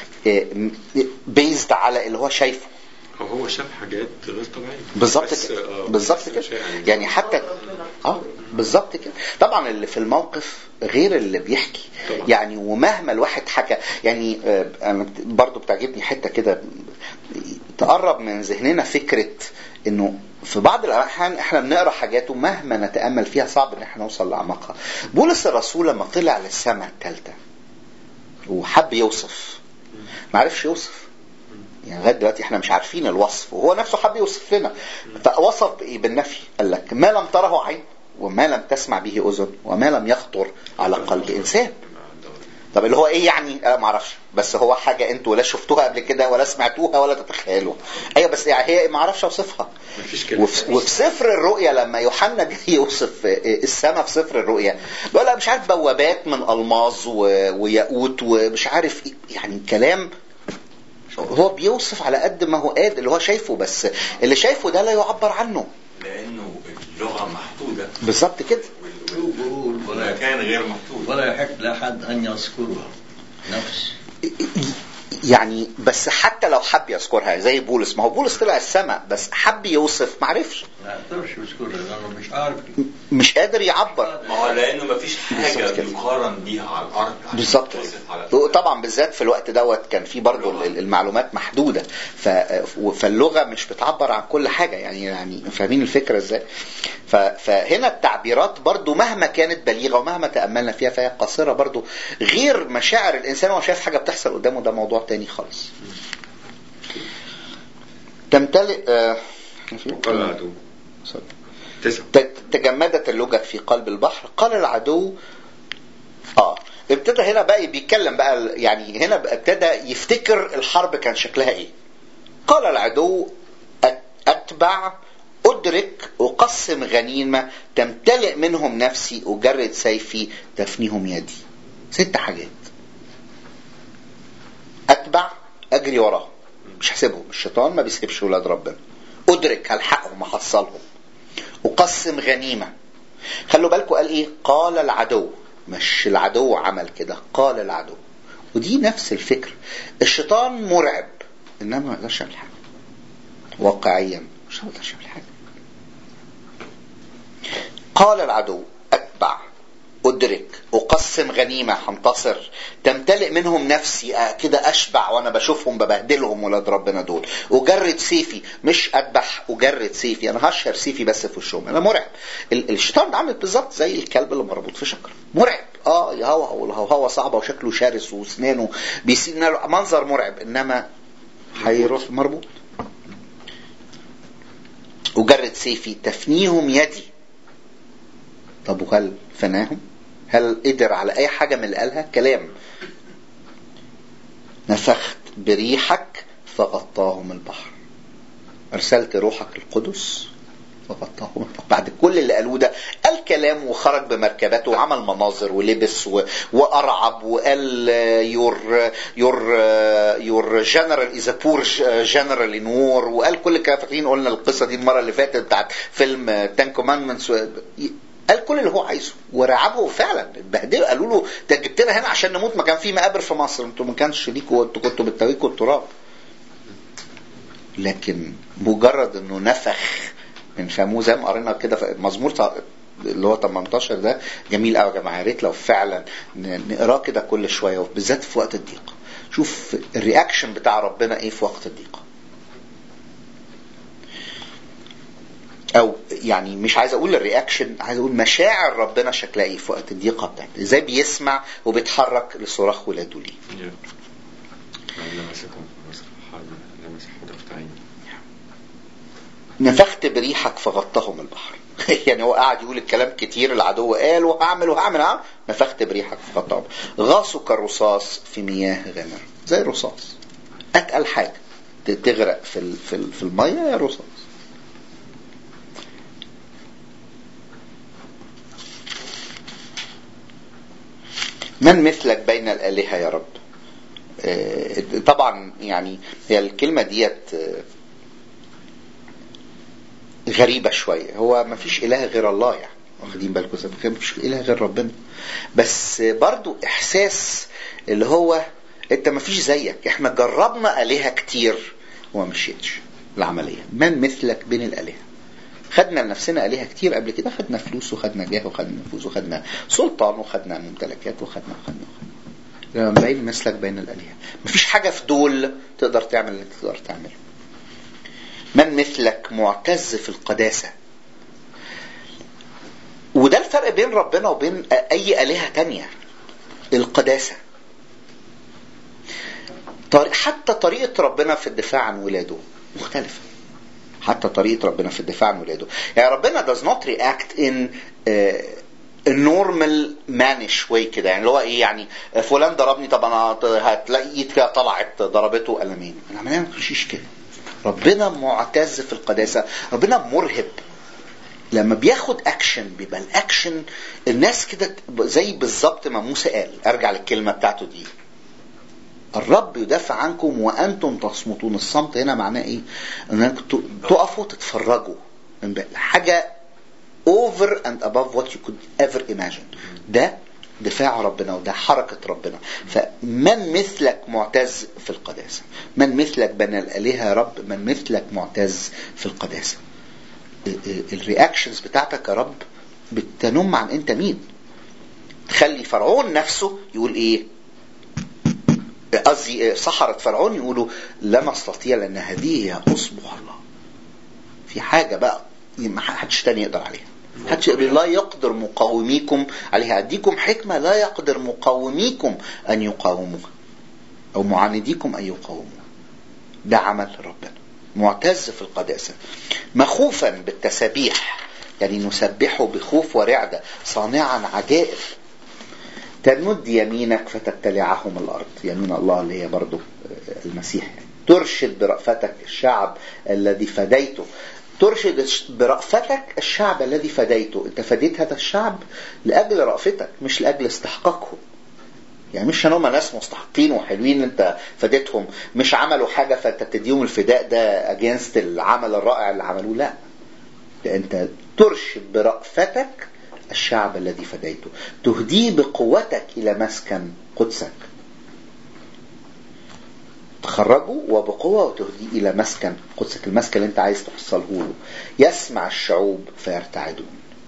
بيزد على اللي هو شايفه أو هو شاف حاجات غير طبيعية بالظبط بس، كده آه، بالظبط بس كده شيء يعني- يعني حتى اه بالظبط كده طبعا اللي في الموقف غير اللي بيحكي طبعا. يعني ومهما الواحد حكى يعني آه، انا بت- برضو بتعجبني حته كده تقرب من ذهننا فكره انه في بعض الاحيان احنا بنقرا حاجات ومهما نتامل فيها صعب ان احنا نوصل لاعماقها بولس الرسول لما طلع للسماء الثالثه وحب يوصف ما عرفش يوصف يعني لغايه دلوقتي احنا مش عارفين الوصف وهو نفسه حب يوصف لنا فوصف بايه بالنفي قال لك ما لم تره عين وما لم تسمع به اذن وما لم يخطر على قلب انسان طب اللي هو ايه يعني انا ما اعرفش بس هو حاجه انتوا ولا شفتوها قبل كده ولا سمعتوها ولا تتخيلوها ايوه بس يعني هي ما اعرفش اوصفها مفيش كلمة. وفي, وفي سفر الرؤيا لما يوحنا جه يوصف السماء في سفر الرؤيا بيقول لك مش عارف بوابات من الماظ و- وياقوت ومش عارف إيه، يعني كلام هو بيوصف على قد ما هو قادر اللي هو شايفه بس اللي شايفه ده لا يعبر عنه لانه اللغه محدوده بالظبط كده وال- وال- والمكان غير محدود ولا يحق لأحد أن يذكرها نفس يعني بس حتى لو حب يذكرها زي بولس ما هو بولس طلع السماء بس حب يوصف ما عرفش لا يقدرش يذكرها لأنه مش عارف مش قادر يعبر ما هو لانه ما فيش حاجه بالظبط كده. يقارن بيها على الارض عشان بالظبط توصف على طبعا بالذات في الوقت دوت كان في برضه ال- المعلومات محدوده ف... فاللغه مش بتعبر عن كل حاجه يعني يعني فاهمين الفكره ازاي ف... فهنا التعبيرات برضه مهما كانت بليغه ومهما تاملنا فيها فهي قاصره برضه غير مشاعر الانسان وهو شايف حاجه بتحصل قدامه ده موضوع تاني خالص تمتلئ آه... وقال العدو تسعة ت- تجمدت اللجج في قلب البحر قال العدو اه ابتدى هنا بقى بيتكلم بقى ال- يعني هنا بقى ابتدى يفتكر الحرب كان شكلها ايه قال العدو أت- اتبع ادرك اقسم غنيمه تمتلئ منهم نفسي اجرد سيفي تفنيهم يدي ست حاجات اتبع اجري وراه مش هسيبهم الشيطان ما بيسيبش ولاد ربنا ادرك هلحقهم احصلهم أقسم غنيمة خلوا بالكم قال إيه قال العدو مش العدو عمل كده قال العدو ودي نفس الفكر الشيطان مرعب إنما ما يقدرش يعمل حاجة واقعيا مش هيقدرش يعمل حاجة قال العدو أتبع أدرك أقسم غنيمة هنتصر تمتلئ منهم نفسي آه، كده أشبع وأنا بشوفهم ببهدلهم ولاد ربنا دول أجرد سيفي مش أذبح أجرد سيفي أنا هشهر سيفي بس في وشهم أنا مرعب ال- الشيطان ده عامل بالظبط زي الكلب اللي مربوط في شجرة مرعب اه يهوهو والهوهوة صعبة وشكله شرس واسنانه بيسيب منظر مرعب إنما هيروح مربوط أجرد سيفي تفنيهم يدي طب وهل فناهم هل قدر على اي حاجة من اللي قالها كلام نفخت بريحك فغطاهم البحر ارسلت روحك القدس فغطاهم البحر بعد كل اللي قالوه ده قال كلام وخرج بمركباته وعمل مناظر ولبس و... وارعب وقال يور يور يور جنرال از بور جنرال ان وور وقال كل كده فاكرين قلنا القصه دي المره اللي فاتت بتاعت فيلم تان كوماندمنتس قال كل اللي هو عايزه ورعبه فعلا اتبهدلوا قالوا له انت جبت لنا هنا عشان نموت ما كان في مقابر في مصر انتوا ما كانش ليكوا انتوا كنتوا بتتويكوا التراب لكن مجرد انه نفخ من فمه زي ما قرينا كده في مزمور تع- اللي هو 18 ده جميل قوي يا جماعه يا ريت لو فعلا ن- نقراه كده كل شويه وبالذات في وقت الضيق شوف الرياكشن بتاع ربنا ايه في وقت الضيق او يعني مش عايز اقول الرياكشن عايز اقول مشاعر ربنا شكلها ايه في وقت الضيقه بتاعته ازاي بيسمع وبيتحرك لصراخ ولاده ليه لمسكم في مصر حرب لمس حدث عين نفخت بريحك فغطاهم البحر يعني هو قاعد يقول الكلام كتير العدو قال وهعمل وهعمل ها نفخت بريحك فغطاهم غاصوا كالرصاص في مياه غامرة زي الرصاص اتقل حاجه ت- تغرق في ال- في ال- في الميه يا رصاص من مثلك بين الآلهة يا رب آه، طبعا يعني هي الكلمة ديت آه، غريبة شوية هو ما فيش إله غير الله يعني واخدين بالكم زي ما فيش إله غير ربنا بس برضو إحساس اللي هو أنت ما فيش زيك إحنا جربنا آلهة كتير وما مشيتش العملية من مثلك بين الآلهة خدنا لنفسنا آلهة كتير قبل كده خدنا فلوس وخدنا جاه وخدنا نفوذ وخدنا سلطان وخدنا ممتلكات وخدنا وخدنا وخدنا لما بين مثلك بين الآلهة مفيش حاجة في دول تقدر تعمل اللي انت تقدر تعمله من مثلك معتز في القداسة وده الفرق بين ربنا وبين أي آلهة تانية القداسة طريق حتى طريقة ربنا في الدفاع عن ولاده مختلفة حتى طريقة ربنا في الدفاع عن ولاده يعني ربنا does not react in uh, النورمال مانش واي كده يعني اللي هو ايه يعني فلان ضربني طب انا هتلاقي ايد كده طلعت ضربته قلمين العمليه ما بتمشيش كده ربنا معتز في القداسه ربنا مرهب لما بياخد اكشن بيبقى الاكشن الناس كده زي بالظبط ما موسى قال ارجع للكلمه بتاعته دي الرب يدافع عنكم وانتم تصمتون الصمت هنا معناه ايه انكم ت- تقفوا تتفرجوا حاجه over and above what you could ever imagine ده دفاع ربنا وده حركة ربنا فمن مثلك معتز في القداسة من مثلك بنى الآلهة يا رب من مثلك معتز في القداسة الرياكشنز بتاعتك يا رب بتنم عن انت مين تخلي فرعون نفسه يقول ايه قصدي سحرة فرعون يقولوا لا نستطيع لان هذه هي اصبع الله في حاجة بقى ما حدش تاني يقدر عليها حدش لا يقدر مقاوميكم عليها اديكم حكمة لا يقدر مقاوميكم ان يقاوموها او معانديكم ان يقاوموها ده عمل ربنا معتز في القداسة مخوفا بالتسابيح يعني نسبحه بخوف ورعدة صانعا عجائب تمد يمينك فتبتلعهم الأرض يمين الله اللي هي برضو المسيح ترشد برأفتك الشعب الذي فديته ترشد برأفتك الشعب الذي فديته انت فديت هذا الشعب لأجل رأفتك مش لأجل استحقاقهم يعني مش هم ناس مستحقين وحلوين انت فديتهم مش عملوا حاجة فانت تديهم الفداء ده اجينست العمل الرائع اللي عملوه لا ده انت ترشد برأفتك الشعب الذي فديته تهديه بقوتك إلى مسكن قدسك تخرجه وبقوة وتهديه إلى مسكن قدسك المسكن اللي انت عايز توصله له يسمع الشعوب فيرتعدون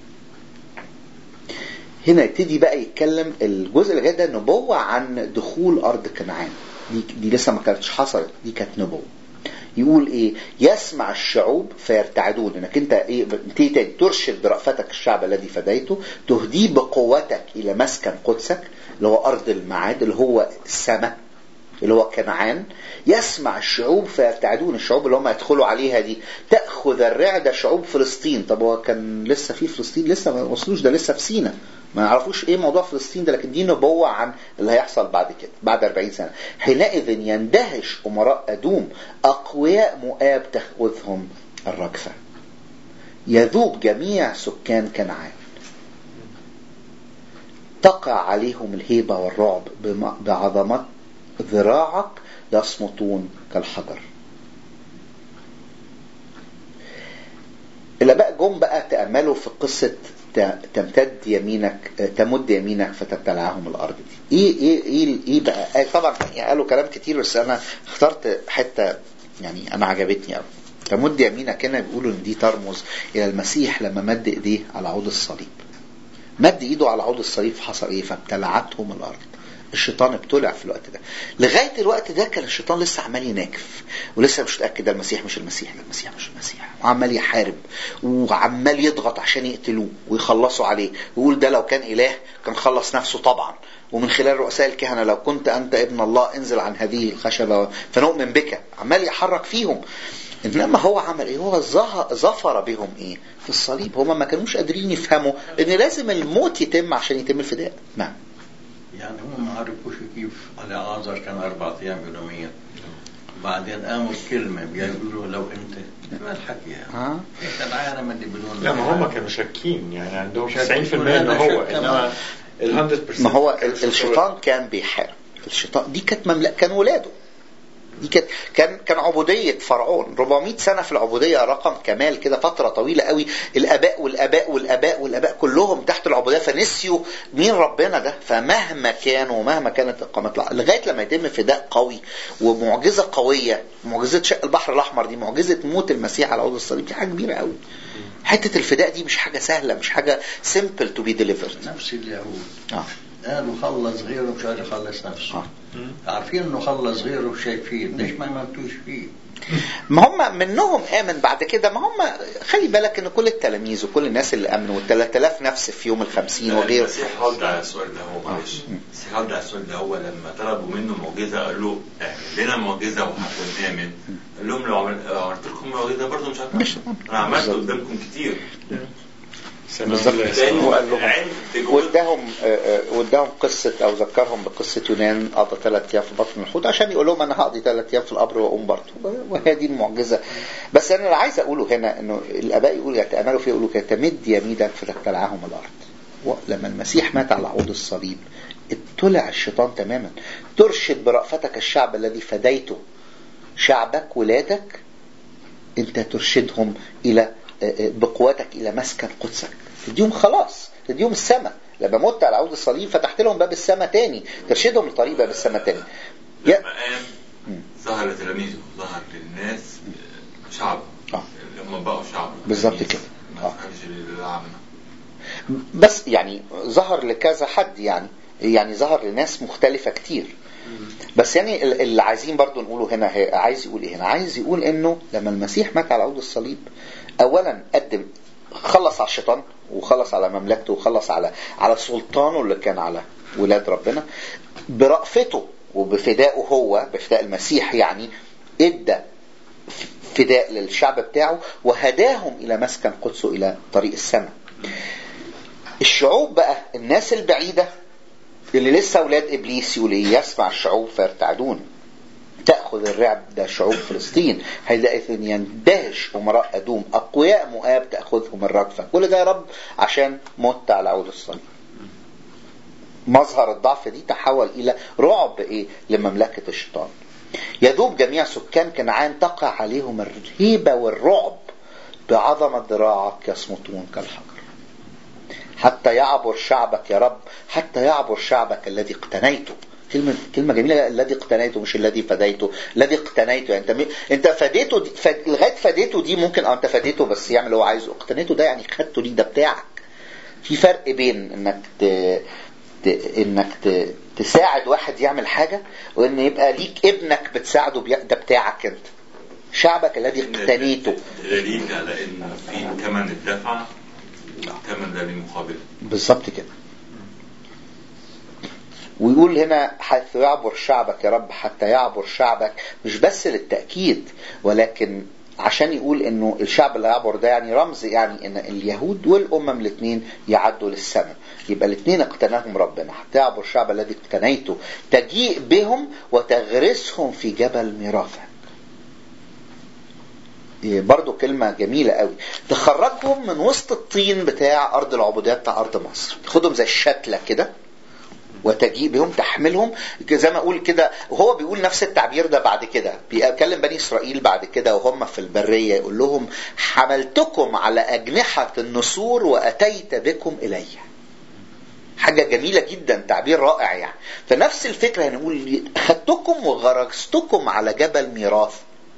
هنا يبتدي بقى يتكلم الجزء اللي جاي ده نبوة عن دخول أرض كنعان دي, دي لسه ما كانتش حصلت دي كانت نبوة يقول ايه يسمع الشعوب فيرتعدون انك انت ايه بتيجي تاني ترشد برأفتك الشعب الذي فديته تهديه بقوتك الى مسكن قدسك اللي هو ارض المعاد اللي هو السماء اللي هو كنعان يسمع الشعوب فيرتعدون الشعوب اللي هم يدخلوا عليها دي تأخذ الرعدة شعوب فلسطين طب هو كان لسه في فلسطين لسه ما وصلوش ده لسه في سينا ما يعرفوش ايه موضوع فلسطين ده لكن دي نبوة عن اللي هيحصل بعد كده بعد 40 سنة حينئذ يندهش أمراء أدوم أقوياء مؤاب تأخذهم الرجفة يذوب جميع سكان كنعان تقع عليهم الهيبة والرعب بعظمة ذراعك يصمتون كالحجر الاباء جم بقى تاملوا في قصه تمتد يمينك تمد يمينك فتبتلعهم الارض دي ايه ايه ايه ايه بقى طبعا قالوا كلام كتير بس انا اخترت حته يعني انا عجبتني قوي تمد يمينك هنا بيقولوا ان دي ترمز الى المسيح لما مد ايديه على عود الصليب مد ايده على عود الصليب حصل ايه فابتلعتهم الارض الشيطان ابتلع في الوقت ده لغايه الوقت ده كان الشيطان لسه عمال يناكف ولسه مش متاكد ده المسيح مش المسيح ده المسيح مش المسيح وعمال يحارب وعمال يضغط عشان يقتلوه ويخلصوا عليه ويقول ده لو كان اله كان خلص نفسه طبعا ومن خلال رؤساء الكهنه لو كنت انت ابن الله انزل عن هذه الخشبه فنؤمن بك عمال يحرك فيهم انما هو عمل ايه هو ظفر بهم ايه في الصليب هم ما كانوش قادرين يفهموا ان لازم الموت يتم عشان يتم الفداء نعم يعني هم ما عرفوش كيف العازر كان أربع أيام يوميا بعدين قاموا الكلمة بيقولوا للو أنت ما الحكي ها هيك العالم اللي بدون لا ما هم كانوا شاكين يعني عندهم 90% شاكين. ان هو شك انما ال 100% ما هو كان ال- الشيطان كان بيحارب الشيطان دي كانت مملكة كان ولاده دي كانت كان كان عبودية فرعون 400 سنة في العبودية رقم كمال كده فترة طويلة قوي الآباء والآباء والآباء والآباء كلهم تحت العبودية فنسيوا مين ربنا ده فمهما كان ومهما كانت إقامة لغاية لما يتم فداء قوي ومعجزة قوية معجزة شق البحر الأحمر دي معجزة موت المسيح على عود الصليب دي حاجة كبيرة قوي حتة الفداء دي مش حاجة سهلة مش حاجة simple to be delivered نفس اليهود آه. قالوا خلص غيره مش قادر يخلص نفسه آه. عارفين انه خلص غيره وشايفين ليش ما يمنتوش فيه ما هم منهم آمن بعد كده ما هم خلي بالك ان كل التلاميذ وكل الناس اللي امنوا وال 3000 نفس في يوم الخمسين وغيره المسيح رد على السؤال ده هو معلش المسيح رد على السؤال ده هو لما طلبوا منه معجزه قال له اعمل لنا معجزه وهنآمن قال لهم لو عمل- لو عملت لكم معجزه برضه مش مش هتآمنوا انا عملت بالظبط. قدامكم كتير بالظبط وقال لهم عند جوز- واداهم آه، آه، واداهم قصه او ذكرهم بقصه يونان قضى ثلاث ايام في بطن الحوت عشان يقول لهم انا هقضي ثلاث ايام في القبر واقوم برضه وهي دي المعجزه بس انا اللي عايز اقوله هنا انه الاباء يقولوا يتاملوا فيه يقولوا كده تمد يمينك فتبتلعهم الارض ولما المسيح مات على عود الصليب ابتلع الشيطان تماما ترشد برأفتك الشعب الذي فديته شعبك ولادك انت ترشدهم الى آه، آه، بقوتك الى مسكن قدسك تديهم خلاص تديهم السماء لما مت على عود الصليب فتحت لهم باب السماء تاني ترشدهم لطريق باب السماء تاني يا- لما قام ظهر لتلاميذه ظهر للناس شعب آه. لما بقوا شعب بالظبط تلاميذ. كده. ما آه. ظهرش للعامة بس يعني ظهر لكذا حد يعني يعني ظهر لناس مختلفة كتير بس يعني ال- اللي عايزين برضو نقوله هنا هي- عايز يقول ايه هنا عايز يقول انه لما المسيح مات على عود الصليب اولا قدم خلص على الشيطان وخلص على مملكته وخلص على على سلطانه اللي كان على ولاد ربنا برأفته وبفدائه هو بفداء المسيح يعني ادى فداء للشعب بتاعه وهداهم الى مسكن قدسه الى طريق السماء الشعوب بقى الناس البعيدة اللي لسه أولاد إبليس يقول إيه يسمع الشعوب فيرتعدون تأخذ الرعب ده شعوب فلسطين حينئذ يندهش أمراء أدوم أقوياء مؤاب تأخذهم الرجفة كل ده يا رب عشان مت على عود الصليب مظهر الضعف دي تحول إلى رعب إيه لمملكة الشيطان يذوب جميع سكان كنعان تقع عليهم الهيبة والرعب بعظمة ذراعك يصمتون كالحجر حتى يعبر شعبك يا رب حتى يعبر شعبك الذي اقتنيته كلمة كلمة جميلة الذي اقتنيته مش الذي فديته الذي اقتنيته يعني انت م... انت فديته دي ف... لغاية فديته دي ممكن اه انت فديته بس يعمل اللي هو عايزه اقتنيته ده يعني خدته ليك ده بتاعك في فرق بين انك ت... ت... انك ت... تساعد واحد يعمل حاجة وان يبقى ليك ابنك بتساعده بي... ده بتاعك انت شعبك الذي اقتنيته دليل على ان في ثمن الدفع والثمن ده ليه مقابل بالظبط كده ويقول هنا حيث يعبر شعبك يا رب حتى يعبر شعبك مش بس للتأكيد ولكن عشان يقول انه الشعب اللي هيعبر ده يعني رمز يعني ان اليهود والامم الاثنين يعدوا للسماء يبقى الاثنين اقتناهم ربنا حتى يعبر الشعب الذي اقتنيته تجيء بهم وتغرسهم في جبل ميراثك برضو كلمة جميلة قوي تخرجهم من وسط الطين بتاع أرض العبودية بتاع أرض مصر تاخدهم زي الشتلة كده وتجيء بهم تحملهم زي ما اقول كده وهو بيقول نفس التعبير ده بعد كده بيكلم بني اسرائيل بعد كده وهم في البريه يقول لهم حملتكم على اجنحه النسور واتيت بكم الي حاجه جميله جدا تعبير رائع يعني فنفس الفكره هنقول اخذتكم وغرستكم على جبل ميراث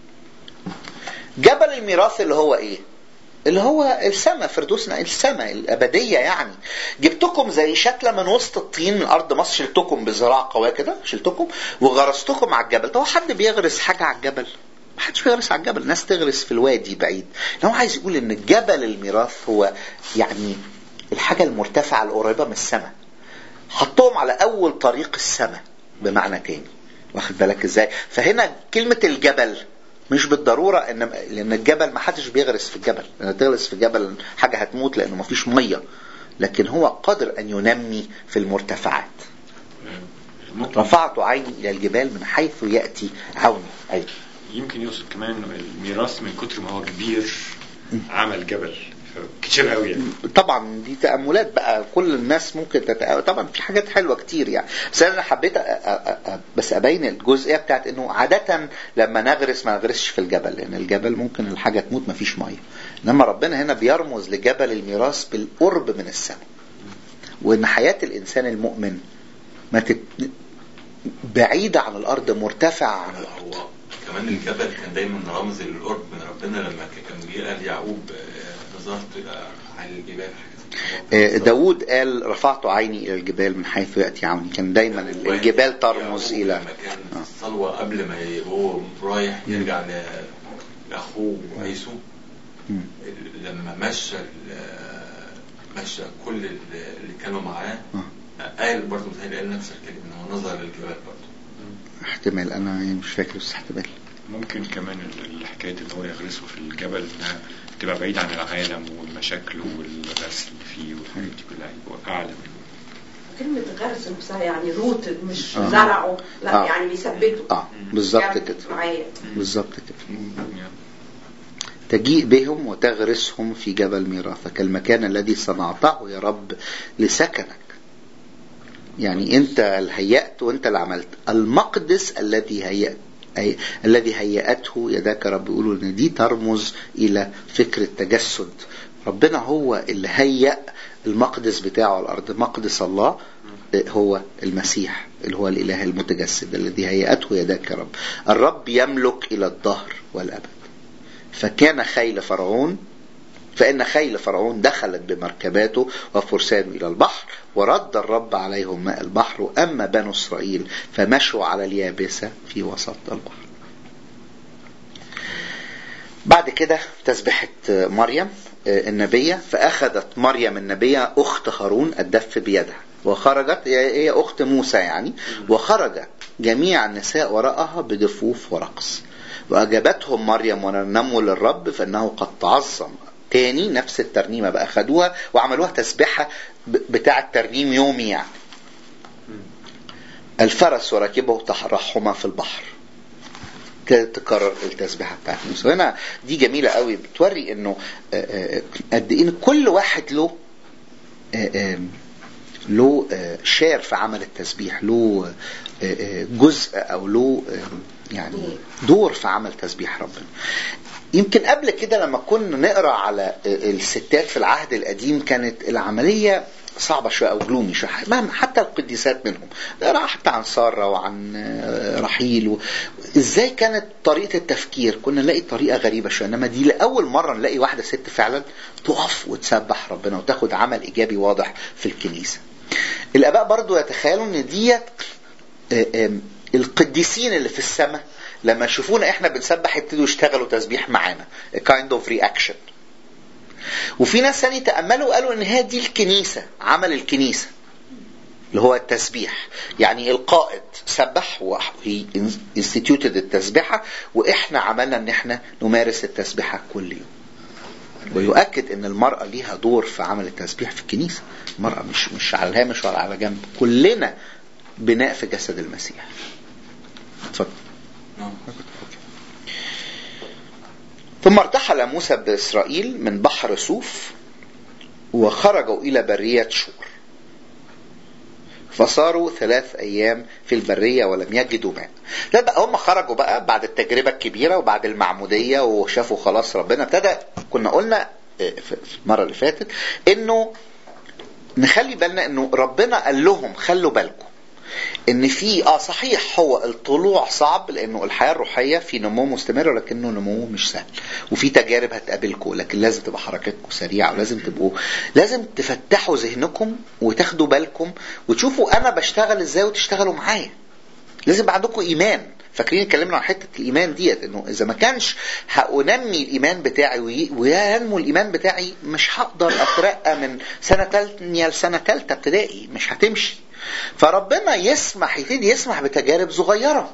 جبل الميراث اللي هو ايه اللي هو السماء فردوسنا السماء الأبدية يعني جبتكم زي شتلة من وسط الطين من أرض مصر شلتكم بذراع قوية كده شلتكم وغرستكم على الجبل طب حد بيغرس حاجة على الجبل ما حدش بيغرس على الجبل الناس تغرس في الوادي بعيد هو عايز يقول ان جبل الميراث هو يعني الحاجة المرتفعة القريبة من السماء حطهم على أول طريق السماء بمعنى تاني واخد بالك ازاي فهنا كلمة الجبل مش بالضرورة ان لان الجبل ما حدش بيغرس في الجبل لان تغرس في الجبل حاجة هتموت لانه ما فيش مية لكن هو قادر ان ينمي في المرتفعات ممكن رفعت عيني الى الجبال من حيث يأتي عوني ايوه يمكن يوصل كمان انه الميراث من كتر ما هو كبير عمل جبل كتير قوي يعني طبعا دي تأملات بقى كل الناس ممكن تتأمل طبعا في حاجات حلوة كتير يعني بس انا حبيت أ... أ... أ... بس ابين الجزئية بتاعت انه عادة لما نغرس ما نغرسش في الجبل لان الجبل ممكن الحاجة تموت ما فيش مية انما ربنا هنا بيرمز لجبل الميراث بالقرب من السماء وان حياة الانسان المؤمن ما تت... بعيدة عن الارض مرتفعة عن الارض هو كمان الجبل كان دايما رمز للقرب من ربنا لما كان جه قال يعقوب آه، نظرت الى على الجبال آه، داود قال رفعت عيني إلى الجبال من حيث يأتي عوني كان دايما الجبال ترمز يعقوب إلى لما كان في الصلوة قبل ما ي- هو رايح يرجع ل- لاخوه عيسو مم. لما مشى ال- مشى كل ال- اللي كانوا معاه آه. قال برضه متهيألي قال نفس الكلمة ان هو نظر للجبال برضه احتمال أنا يعني مش فاكر بس احتمال ممكن كمان ال- الحكاية ان هو يغرسه في الجبل انها تبقى بعيد عن العالم والمشاكل والغسل فيه والحاجات دي كلها يبقى اعلى منه كلمة غرس نفسها يعني روتد مش آه. زرعه لا آه. يعني بيثبته اه بالظبط يعني كده معايا بالظبط كده يعني تجيء بهم وتغرسهم في جبل ميراثك المكان الذي صنعته يا رب لسكنك يعني انت اللي هيأت وانت اللي عملت المقدس الذي هيأت أي الذي هيأته يداك يا رب يقولوا ان دي ترمز الى فكر التجسد ربنا هو اللي هيأ المقدس بتاعه على الارض مقدس الله هو المسيح اللي هو الاله المتجسد الذي هيأته يداك يا رب الرب يملك الى الدهر والابد فكان خيل فرعون فإن خيل فرعون دخلت بمركباته وفرسانه إلى البحر ورد الرب عليهم ماء البحر وأما بنو إسرائيل فمشوا على اليابسة في وسط البحر بعد كده تسبحة مريم النبية فأخذت مريم النبية أخت هارون الدف بيدها وخرجت هي أخت موسى يعني وخرج جميع النساء وراءها بدفوف ورقص وأجابتهم مريم ونرنموا للرب فإنه قد تعظم تاني نفس الترنيمة بقى خدوها وعملوها تسبحة بتاع الترنيم يومي يعني الفرس وراكبه تحرحهما في البحر كده تكرر التسبيحه بتاعت موسى هنا دي جميله قوي بتوري انه قد ايه كل واحد له له شير في عمل التسبيح له جزء او له يعني دور في عمل تسبيح ربنا يمكن قبل كده لما كنا نقرا على الستات في العهد القديم كانت العمليه صعبة شوية أو جلومي شوية حتى القديسات منهم نقرا حتى عن سارة وعن رحيل و... إزاي كانت طريقة التفكير كنا نلاقي طريقة غريبة شوية إنما دي لأول مرة نلاقي واحدة ست فعلا تقف وتسبح ربنا وتاخد عمل إيجابي واضح في الكنيسة الآباء برضو يتخيلوا إن ديت القديسين اللي في السماء لما يشوفونا احنا بنسبح يبتدوا يشتغلوا تسبيح معانا kind of reaction وفي ناس ثاني تأملوا وقالوا ان هي دي الكنيسة عمل الكنيسة اللي هو التسبيح يعني القائد سبح وهي انستيتيوتد التسبيحة واحنا عملنا ان احنا نمارس التسبيحة كل يوم ويؤكد ان المرأة ليها دور في عمل التسبيح في الكنيسة المرأة مش مش على الهامش ولا على جنب كلنا بناء في جسد المسيح اتفضل ثم ارتحل موسى بإسرائيل من بحر سوف وخرجوا إلى برية شور فصاروا ثلاث أيام في البرية ولم يجدوا ماء لا بقى هم خرجوا بقى بعد التجربة الكبيرة وبعد المعمودية وشافوا خلاص ربنا ابتدى كنا قلنا في المرة اللي فاتت انه نخلي بالنا انه ربنا قال لهم خلوا بالكم ان في اه صحيح هو الطلوع صعب لانه الحياه الروحيه في نمو مستمر ولكنه نمو مش سهل وفي تجارب هتقابلكم لكن لازم تبقى حركاتكم سريعه ولازم تبقوا لازم تفتحوا ذهنكم وتاخدوا بالكم وتشوفوا انا بشتغل ازاي وتشتغلوا معايا لازم يبقى عندكم ايمان فاكرين اتكلمنا عن حته الايمان ديت انه اذا ما كانش هانمي الايمان بتاعي وينمو الايمان بتاعي مش هقدر اترقى من سنه ثانيه لسنه ثالثه ابتدائي مش هتمشي فربنا يسمح يبتدي يسمح بتجارب صغيره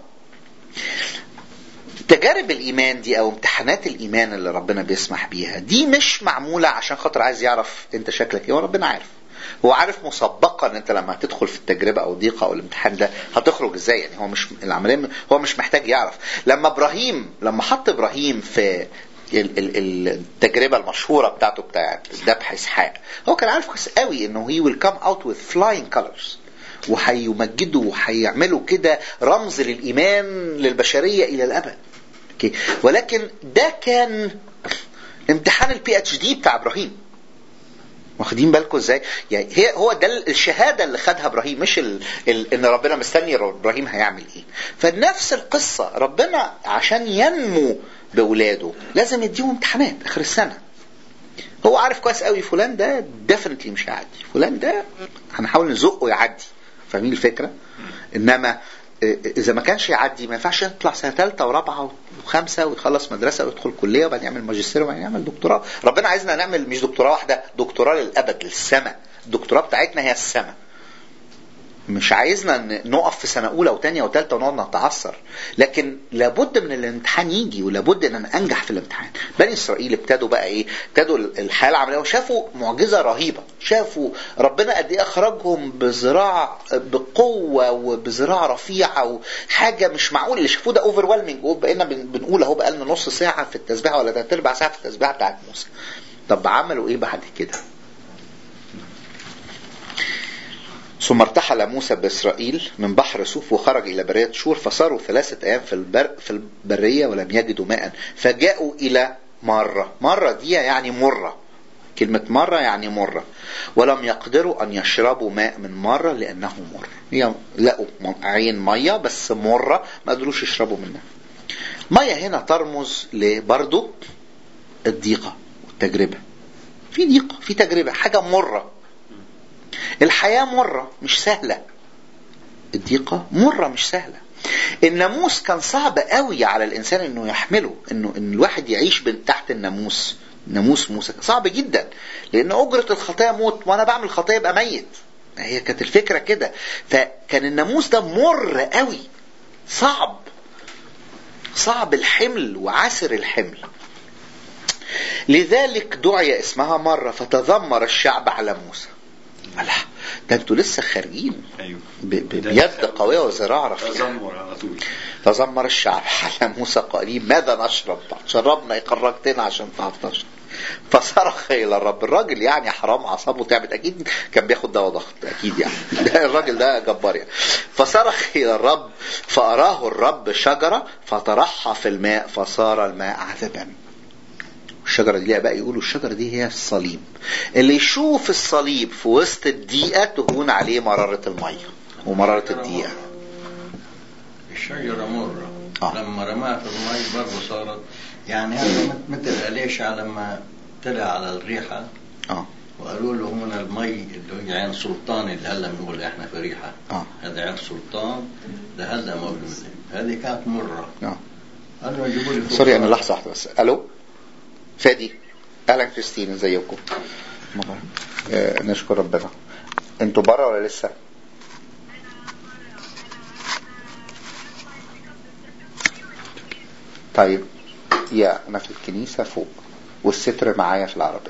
تجارب الايمان دي او امتحانات الايمان اللي ربنا بيسمح بيها دي مش معموله عشان خاطر عايز يعرف انت شكلك ايه وربنا عارف هو عارف مسبقا ان انت لما هتدخل في التجربه او الضيقه او الامتحان ده هتخرج ازاي يعني هو مش العمليه هو مش محتاج يعرف لما ابراهيم لما حط ابراهيم في التجربه المشهوره بتاعته بتاعت ذبح اسحاق هو كان عارف كويس قوي انه هي ويل كام اوت وذ فلاينج كولرز وهيمجدوا وهيعملوا كده رمز للايمان للبشريه الى الابد اوكي ولكن ده كان امتحان البي اتش دي بتاع ابراهيم واخدين بالكم ازاي؟ يعني هي هو ده الشهاده اللي خدها ابراهيم مش ال ال ان ربنا مستني ابراهيم هيعمل ايه. فنفس القصه ربنا عشان ينمو باولاده لازم يديهم امتحانات اخر السنه. هو عارف كويس قوي فلان ده ديفنتلي مش هيعدي، فلان ده هنحاول نزقه يعدي. فاهمين الفكره؟ انما اذا ما كانش يعدي ما ينفعش يطلع سنه ثالثه ورابعه وخمسه ويخلص مدرسه ويدخل كليه وبعدين يعمل ماجستير وبعدين يعمل دكتوراه ربنا عايزنا نعمل مش دكتوراه واحده دكتوراه للابد للسماء الدكتوراه بتاعتنا هي السماء مش عايزنا ن- نقف في سنه اولى وثانيه وثالثه ونقعد نتعثر لكن لابد من الامتحان يجي ولابد ان انا انجح في الامتحان بني اسرائيل ابتدوا بقى ايه ابتدوا الحياه العمليه وشافوا معجزه رهيبه شافوا ربنا قد ايه اخرجهم بذراع بقوه وبذراع رفيعه وحاجه مش معقول اللي شافوه ده اوفر ويلمنج بقينا بن- بنقول اهو بقى لنا نص ساعه في التسبيحه ولا ثلاث ارباع ساعه في التسبيحه بتاعت موسى طب عملوا ايه بعد كده ثم ارتحل موسى بإسرائيل من بحر سوف وخرج إلى برية شور فصاروا ثلاثة أيام في, البر في البرية ولم يجدوا ماء فجاءوا إلى مرة مرة دي يعني مرة كلمة مرة يعني مرة ولم يقدروا أن يشربوا ماء من مرة لأنه مر هي لقوا عين مية بس مرة ما قدروش يشربوا منها مية هنا ترمز لبرضو الضيقة والتجربة في ضيقة في تجربة حاجة مرة الحياة مرة مش سهلة الضيقة مرة مش سهلة الناموس كان صعب قوي على الإنسان إنه يحمله إنه إن الواحد يعيش بين تحت الناموس ناموس موسى صعب جدا لأن أجرة الخطايا موت وأنا بعمل خطايا يبقى ميت هي كانت الفكرة كده فكان الناموس ده مر قوي صعب صعب الحمل وعسر الحمل لذلك دعي اسمها مرة فتذمر الشعب على موسى الله ده انتوا لسه خارجين ايوه ب- ب- بيد قوية وذراع رفيعة تذمر على طول تذمر الشعب على موسى قائلين ماذا نشرب شربنا خرجتنا عشان تعطشنا فصرخ الى الرب الراجل يعني حرام اعصابه تعبت اكيد كان بياخد دواء ضغط اكيد يعني ده الراجل ده جبار يعني فصرخ الى الرب فاراه الرب شجره فطرحها في الماء فصار الماء عذبا الشجرة دي بقى يقولوا الشجرة دي هي الصليب اللي يشوف الصليب في وسط الدقيقة تهون عليه مرارة المية ومرارة الدقيقة الشجرة مرة آه. لما رماها في المي برضه صارت يعني هذا مت- مثل أليشع لما طلع على الريحة اه وقالوا له هنا المي اللي هي عين سلطان اللي هلا بنقول احنا في ريحة اه هذا عين سلطان ده هلا موجودة هذه كانت مرة اه قالوا يجيبوا لي فوق سوري انا صار. لحظة واحدة بس الو فادي اهلا كريستين ازيكم مرة. آه نشكر ربنا انتوا بره ولا لسه؟ طيب يا انا في الكنيسة فوق والستر معايا في العربية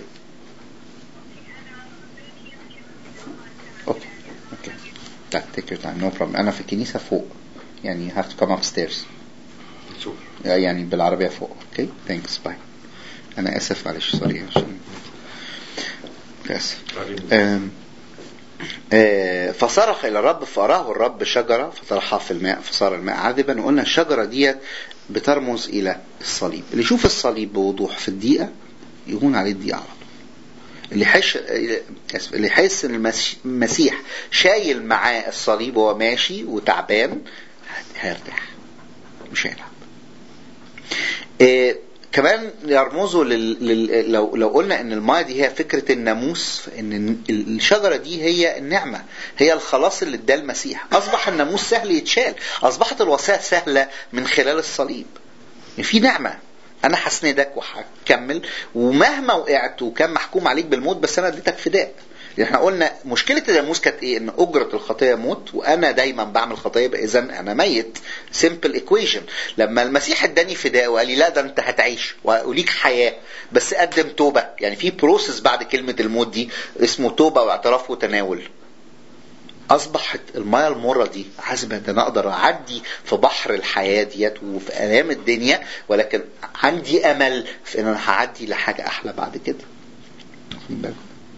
اوكي اوكي طيب take your time no problem انا في الكنيسة فوق يعني have to come upstairs شوف يعني بالعربية فوق اوكي ثانكس باي انا اسف معلش سوري عشان اسف آم، آه، فصرخ الى الرب فاراه الرب شجره فطرحها في الماء فصار الماء عذبا وقلنا الشجره ديت بترمز الى الصليب اللي يشوف الصليب بوضوح في الدقيقه يهون عليه الدقيقه على طول اللي حش اسف اللي يحس ان المس- المسيح شايل معاه الصليب وهو ماشي وتعبان هيرتاح مش هيلعب إيه كمان يرمزوا لل... لل... لو لو قلنا ان المايه دي هي فكره الناموس فان ال- الشجره دي هي النعمه هي الخلاص اللي اداه المسيح اصبح الناموس سهل يتشال اصبحت الوصيه سهله من خلال الصليب يعني في نعمه انا هسندك وهكمل ومهما وقعت وكان محكوم عليك بالموت بس انا اديتك فداء يعني احنا قلنا مشكله الناموس كانت ايه ان اجره الخطيه موت وانا دايما بعمل خطيه يبقى اذا انا ميت سمبل ايكويشن لما المسيح اداني فداء وقال لي لا ده انت هتعيش وليك حياه بس قدم توبه يعني في بروسس بعد كلمه الموت دي اسمه توبه واعتراف وتناول اصبحت الميه المره دي عذبه ده انا اقدر اعدي في بحر الحياه ديت وفي الام الدنيا ولكن عندي امل في ان انا هعدي لحاجه احلى بعد كده واخدين بالكم؟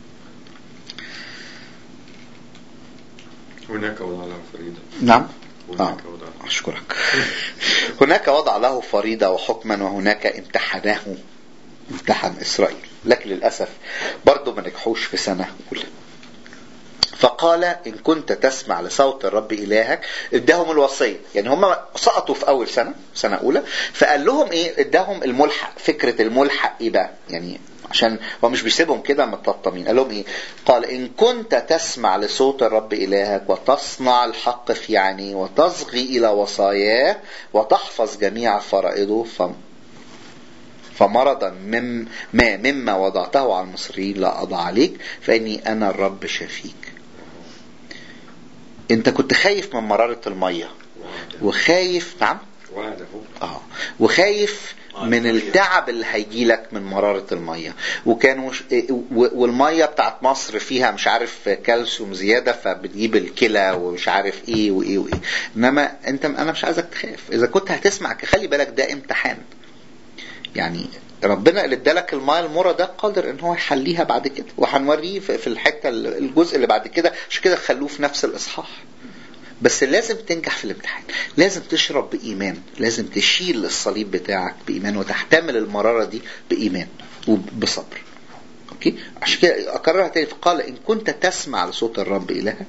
هناك وضع له فريدة نعم هناك آه. وضع له أشكرك هناك وضع له فريضة وحكما وهناك امتحناه امتحن إسرائيل لكن للأسف برضه ما نجحوش في سنة أولى فقال إن كنت تسمع لصوت الرب إلهك اداهم الوصية يعني هم سقطوا في أول سنة سنة أولى فقال لهم إيه اداهم الملحق فكرة الملحق إيه بقى يعني عشان هو مش بيسيبهم كده متطمين قال لهم ايه قال ان كنت تسمع لصوت الرب الهك وتصنع الحق في عينيه وتصغي الى وصاياه وتحفظ جميع فرائضه فم فمرضا مم ما مما وضعته على المصريين لا أضع عليك فإني أنا الرب شفيك انت كنت خايف من مرارة المية وخايف نعم وعد اهو اه وخايف من التعب اللي هيجي لك من مرارة المية وكانوا ش... و- والمية بتاعت مصر فيها مش عارف كالسيوم زيادة فبتجيب الكلى ومش عارف ايه وايه وايه انما انت انا مش عايزك تخاف اذا كنت هتسمع خلي بالك ده امتحان يعني ربنا اللي ادالك الماء المرة ده قادر ان هو يحليها بعد كده وهنوريه في في الحته الجزء اللي بعد كده عشان كده خلوه في نفس الاصحاح بس لازم تنجح في الامتحان لازم تشرب بإيمان لازم تشيل الصليب بتاعك بإيمان وتحتمل المرارة دي بإيمان وبصبر أوكي عشان كده أكررها تاني قال إن كنت تسمع لصوت الرب إلهك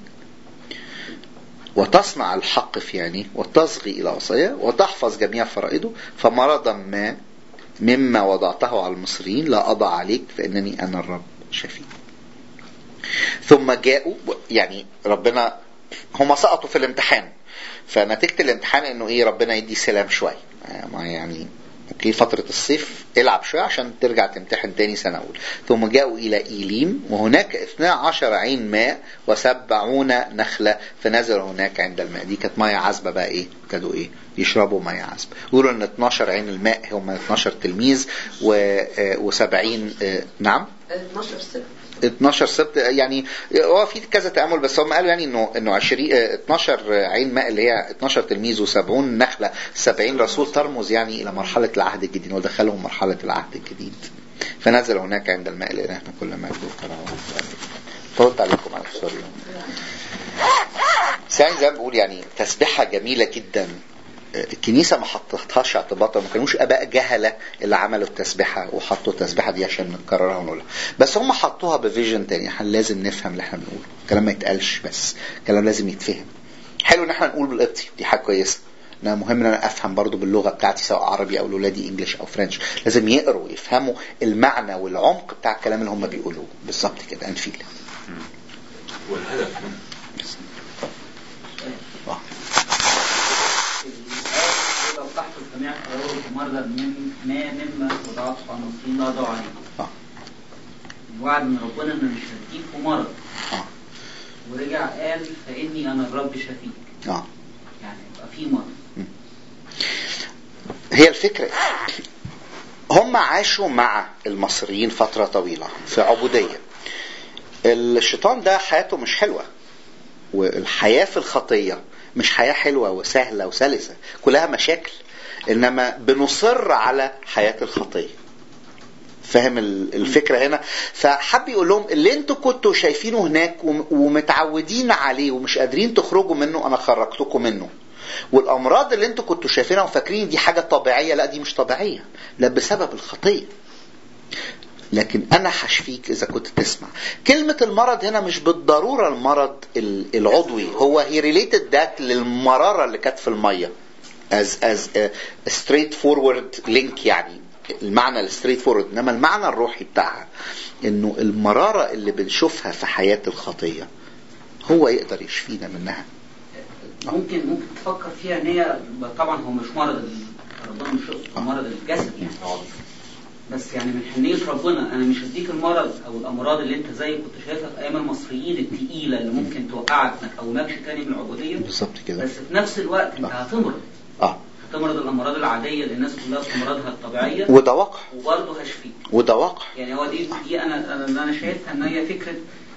وتصنع الحق في عينيه وتصغي إلى وصاياه وتحفظ جميع فرائضه فمرضا ما مما وضعته على المصريين لا أضع عليك فإنني أنا الرب شفيع ثم جاءوا يعني ربنا هم سقطوا في الامتحان فنتيجة الامتحان انه ايه ربنا يدي سلام شوية ما يعني اوكي فترة الصيف العب شوية عشان ترجع تمتحن تاني سنة أولى ثم جاءوا إلى إيليم وهناك 12 عين ماء وسبعون نخلة فنزلوا هناك عند الماء دي كانت مية عذبة بقى إيه ابتدوا إيه يشربوا مية عذبة يقولوا إن 12 عين الماء هم 12 تلميذ و70 نعم 12 سنة 12 سبت يعني هو في كذا تامل بس هم قالوا يعني انه انه 20 12 عين ماء اللي هي 12 تلميذ و70 نخله 70 رسول ترمز يعني الى مرحله العهد الجديد ودخلهم مرحله العهد الجديد فنزل هناك عند الماء لإلهنا كل ما يبدو كرامه طولت عليكم على سوري بس يعني زي ما بقول يعني تسبيحه جميله جدا الكنيسه ما حطتهاش اعتباطا ما كانوش اباء جهله اللي عملوا التسبيحه وحطوا التسبيحه دي عشان نكررها ونقولها بس هم حطوها بفيجن تاني احنا لازم نفهم اللي احنا بنقوله الكلام ما يتقالش بس الكلام لازم يتفهم حلو ان احنا نقول بالقبطي دي حاجه كويسه انا مهم ان انا افهم برضو باللغه بتاعتي سواء عربي او لاولادي انجلش او فرنش لازم يقروا ويفهموا المعنى والعمق بتاع الكلام اللي هم بيقولوه بالظبط كده انفيل والهدف لو تحت الجميع قرروا مرة من ما مما وضعته على المصريين لا ضاع عليه آه. الوعد من ربنا انه مش هديك في مرض اه ورجع قال فاني انا الرب شفيك اه يعني يبقى في مرض هي الفكرة هم عاشوا مع المصريين فترة طويلة في عبودية الشيطان ده حياته مش حلوة والحياة في الخطية مش حياة حلوة وسهلة وسلسة كلها مشاكل إنما بنصر على حياة الخطية فاهم ال- الفكرة هنا فحب يقول لهم اللي انتوا كنتوا شايفينه هناك وم- ومتعودين عليه ومش قادرين تخرجوا منه انا خرجتكم منه والامراض اللي انتوا كنتوا شايفينها وفاكرين دي حاجة طبيعية لا دي مش طبيعية لا بسبب الخطية لكن انا هشفيك اذا كنت تسمع كلمة المرض هنا مش بالضرورة المرض ال- العضوي هو هي ريليتد ذات للمرارة اللي كانت في المية as as a straight forward link يعني المعنى الستريت فورورد انما المعنى الروحي بتاعها انه المرارة اللي بنشوفها في حياة الخطية هو يقدر يشفينا منها ممكن ممكن تفكر فيها ان هي طبعا هو مش مرض ال- ربنا مش يقصد مرض الجسد يعني بس يعني من حنية ربنا انا مش هديك المرض او الامراض اللي انت زي كنت شايفها في ايام المصريين التقيله اللي ممكن توقعك ما تقومكش تاني من العبوديه بالظبط كده بس في نفس الوقت انت آه. هتمرض اه هتمرض الامراض العاديه اللي الناس كلها بتمرضها الطبيعيه وده واقع وبرضه هشفيك وده واقع يعني هو دي دي انا انا اللي انا شايفها ان هي فكره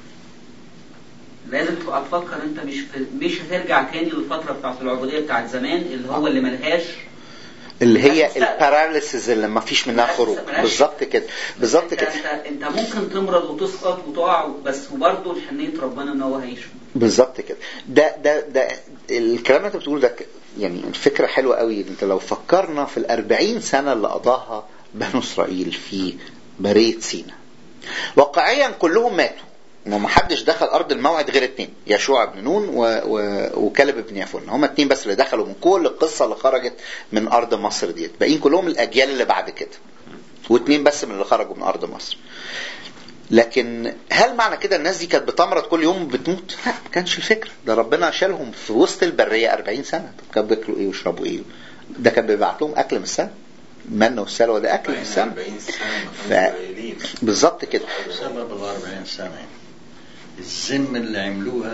لازم تبقى تفكر انت مش في مش هترجع تاني للفتره بتاعت العبوديه بتاعت زمان اللي هو اللي ملهاش اللي هي مستقبل. الباراليسيس اللي ما فيش منها خروج ملهاش- بالظبط كده بالظبط انت, كده انت, انت ممكن تمرض وتسقط وتقع بس وبرضه حنيه ربنا ان هو هيشفي بالظبط كده ده ده ده الكلام اللي انت بتقوله ده ك- يعني الفكره حلوه قوي انت لو فكرنا في الأربعين سنه اللي قضاها بنو اسرائيل في بريه سينا واقعيا كلهم ماتوا وما حدش دخل ارض الموعد غير اتنين يشوع بن نون و... و... وكلب بن يفون هما اتنين بس اللي دخلوا من كل القصه اللي خرجت من ارض مصر ديت باقيين كلهم الاجيال اللي بعد كده واتنين بس من اللي خرجوا من ارض مصر لكن هل معنى كده الناس دي كانت بتمرض كل يوم بتموت؟ لا ما كانش الفكره ده ربنا شالهم في وسط البريه 40 سنه طب كانوا بياكلوا ايه ويشربوا ايه؟ ده كان بيبعت لهم اكل من السنه المن والسلوى ده اكل من السنه 40 سنة ما ف- كانوا قليلين بالظبط كده بسبب ال 40 سنة الذمة اللي عملوها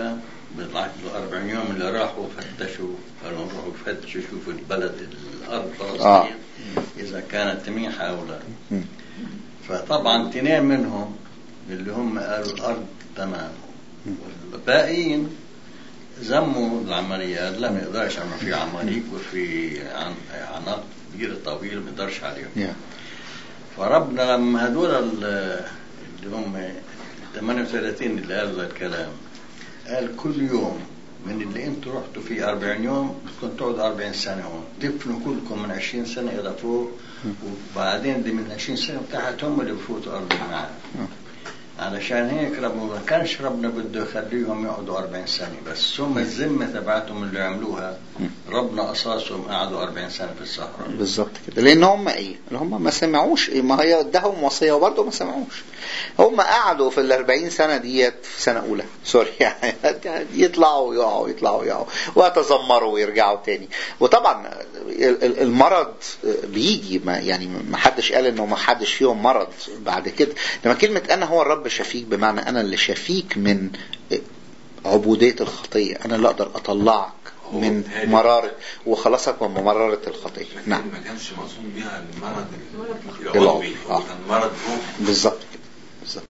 بالعكس ال 40 يوم اللي راحوا فتشوا قالوا نروحوا فتشوا شوفوا البلد الارض فلسطين اذا كانت منيحه او لا مم. فطبعا اثنين منهم اللي هم قالوا الارض تمام والباقيين زموا العمليات لم يقدرش انه في عماليق وفي عن- عناق كبير طويل ما يقدرش عليهم يا. فربنا لما هدول ال- اللي هم 38 اللي قالوا ذا الكلام قال كل يوم من اللي انتوا رحتوا فيه 40 يوم بدكم تقعدوا 40 سنه هون تفنوا كلكم من 20 سنه الى فوق وبعدين اللي من 20 سنه تحت هم اللي بفوتوا ارض المعاد علشان هيك ربنا ما كانش ربنا بده يخليهم يقعدوا 40 سنه بس هم الذمه تبعتهم اللي عملوها ربنا قصاصهم قعدوا 40 سنه في الصحراء بالظبط كده لان هم ايه اللي هم ما سمعوش إيه؟ ما هي اداهم وصيه وبرضه ما سمعوش هم قعدوا في ال 40 سنه ديت في سنه اولى سوري يعني يطلعوا ويقعوا يطلعوا ويقعوا ويتذمروا ويرجعوا تاني وطبعا ال- ال- المرض بيجي ما يعني ما حدش قال انه ما حدش فيهم مرض بعد كده لما كلمه انا هو الرب شفيك بمعنى انا اللي شفيك من عبوديه الخطيه انا اللي اقدر اطلعك هو من بيتهيألي- مرارة وخلاصك من مرارة الخطية لكن نعم ما كانش مقصود بيها المرض مرض العضوي آه. هو كان مرض روحي بالظبط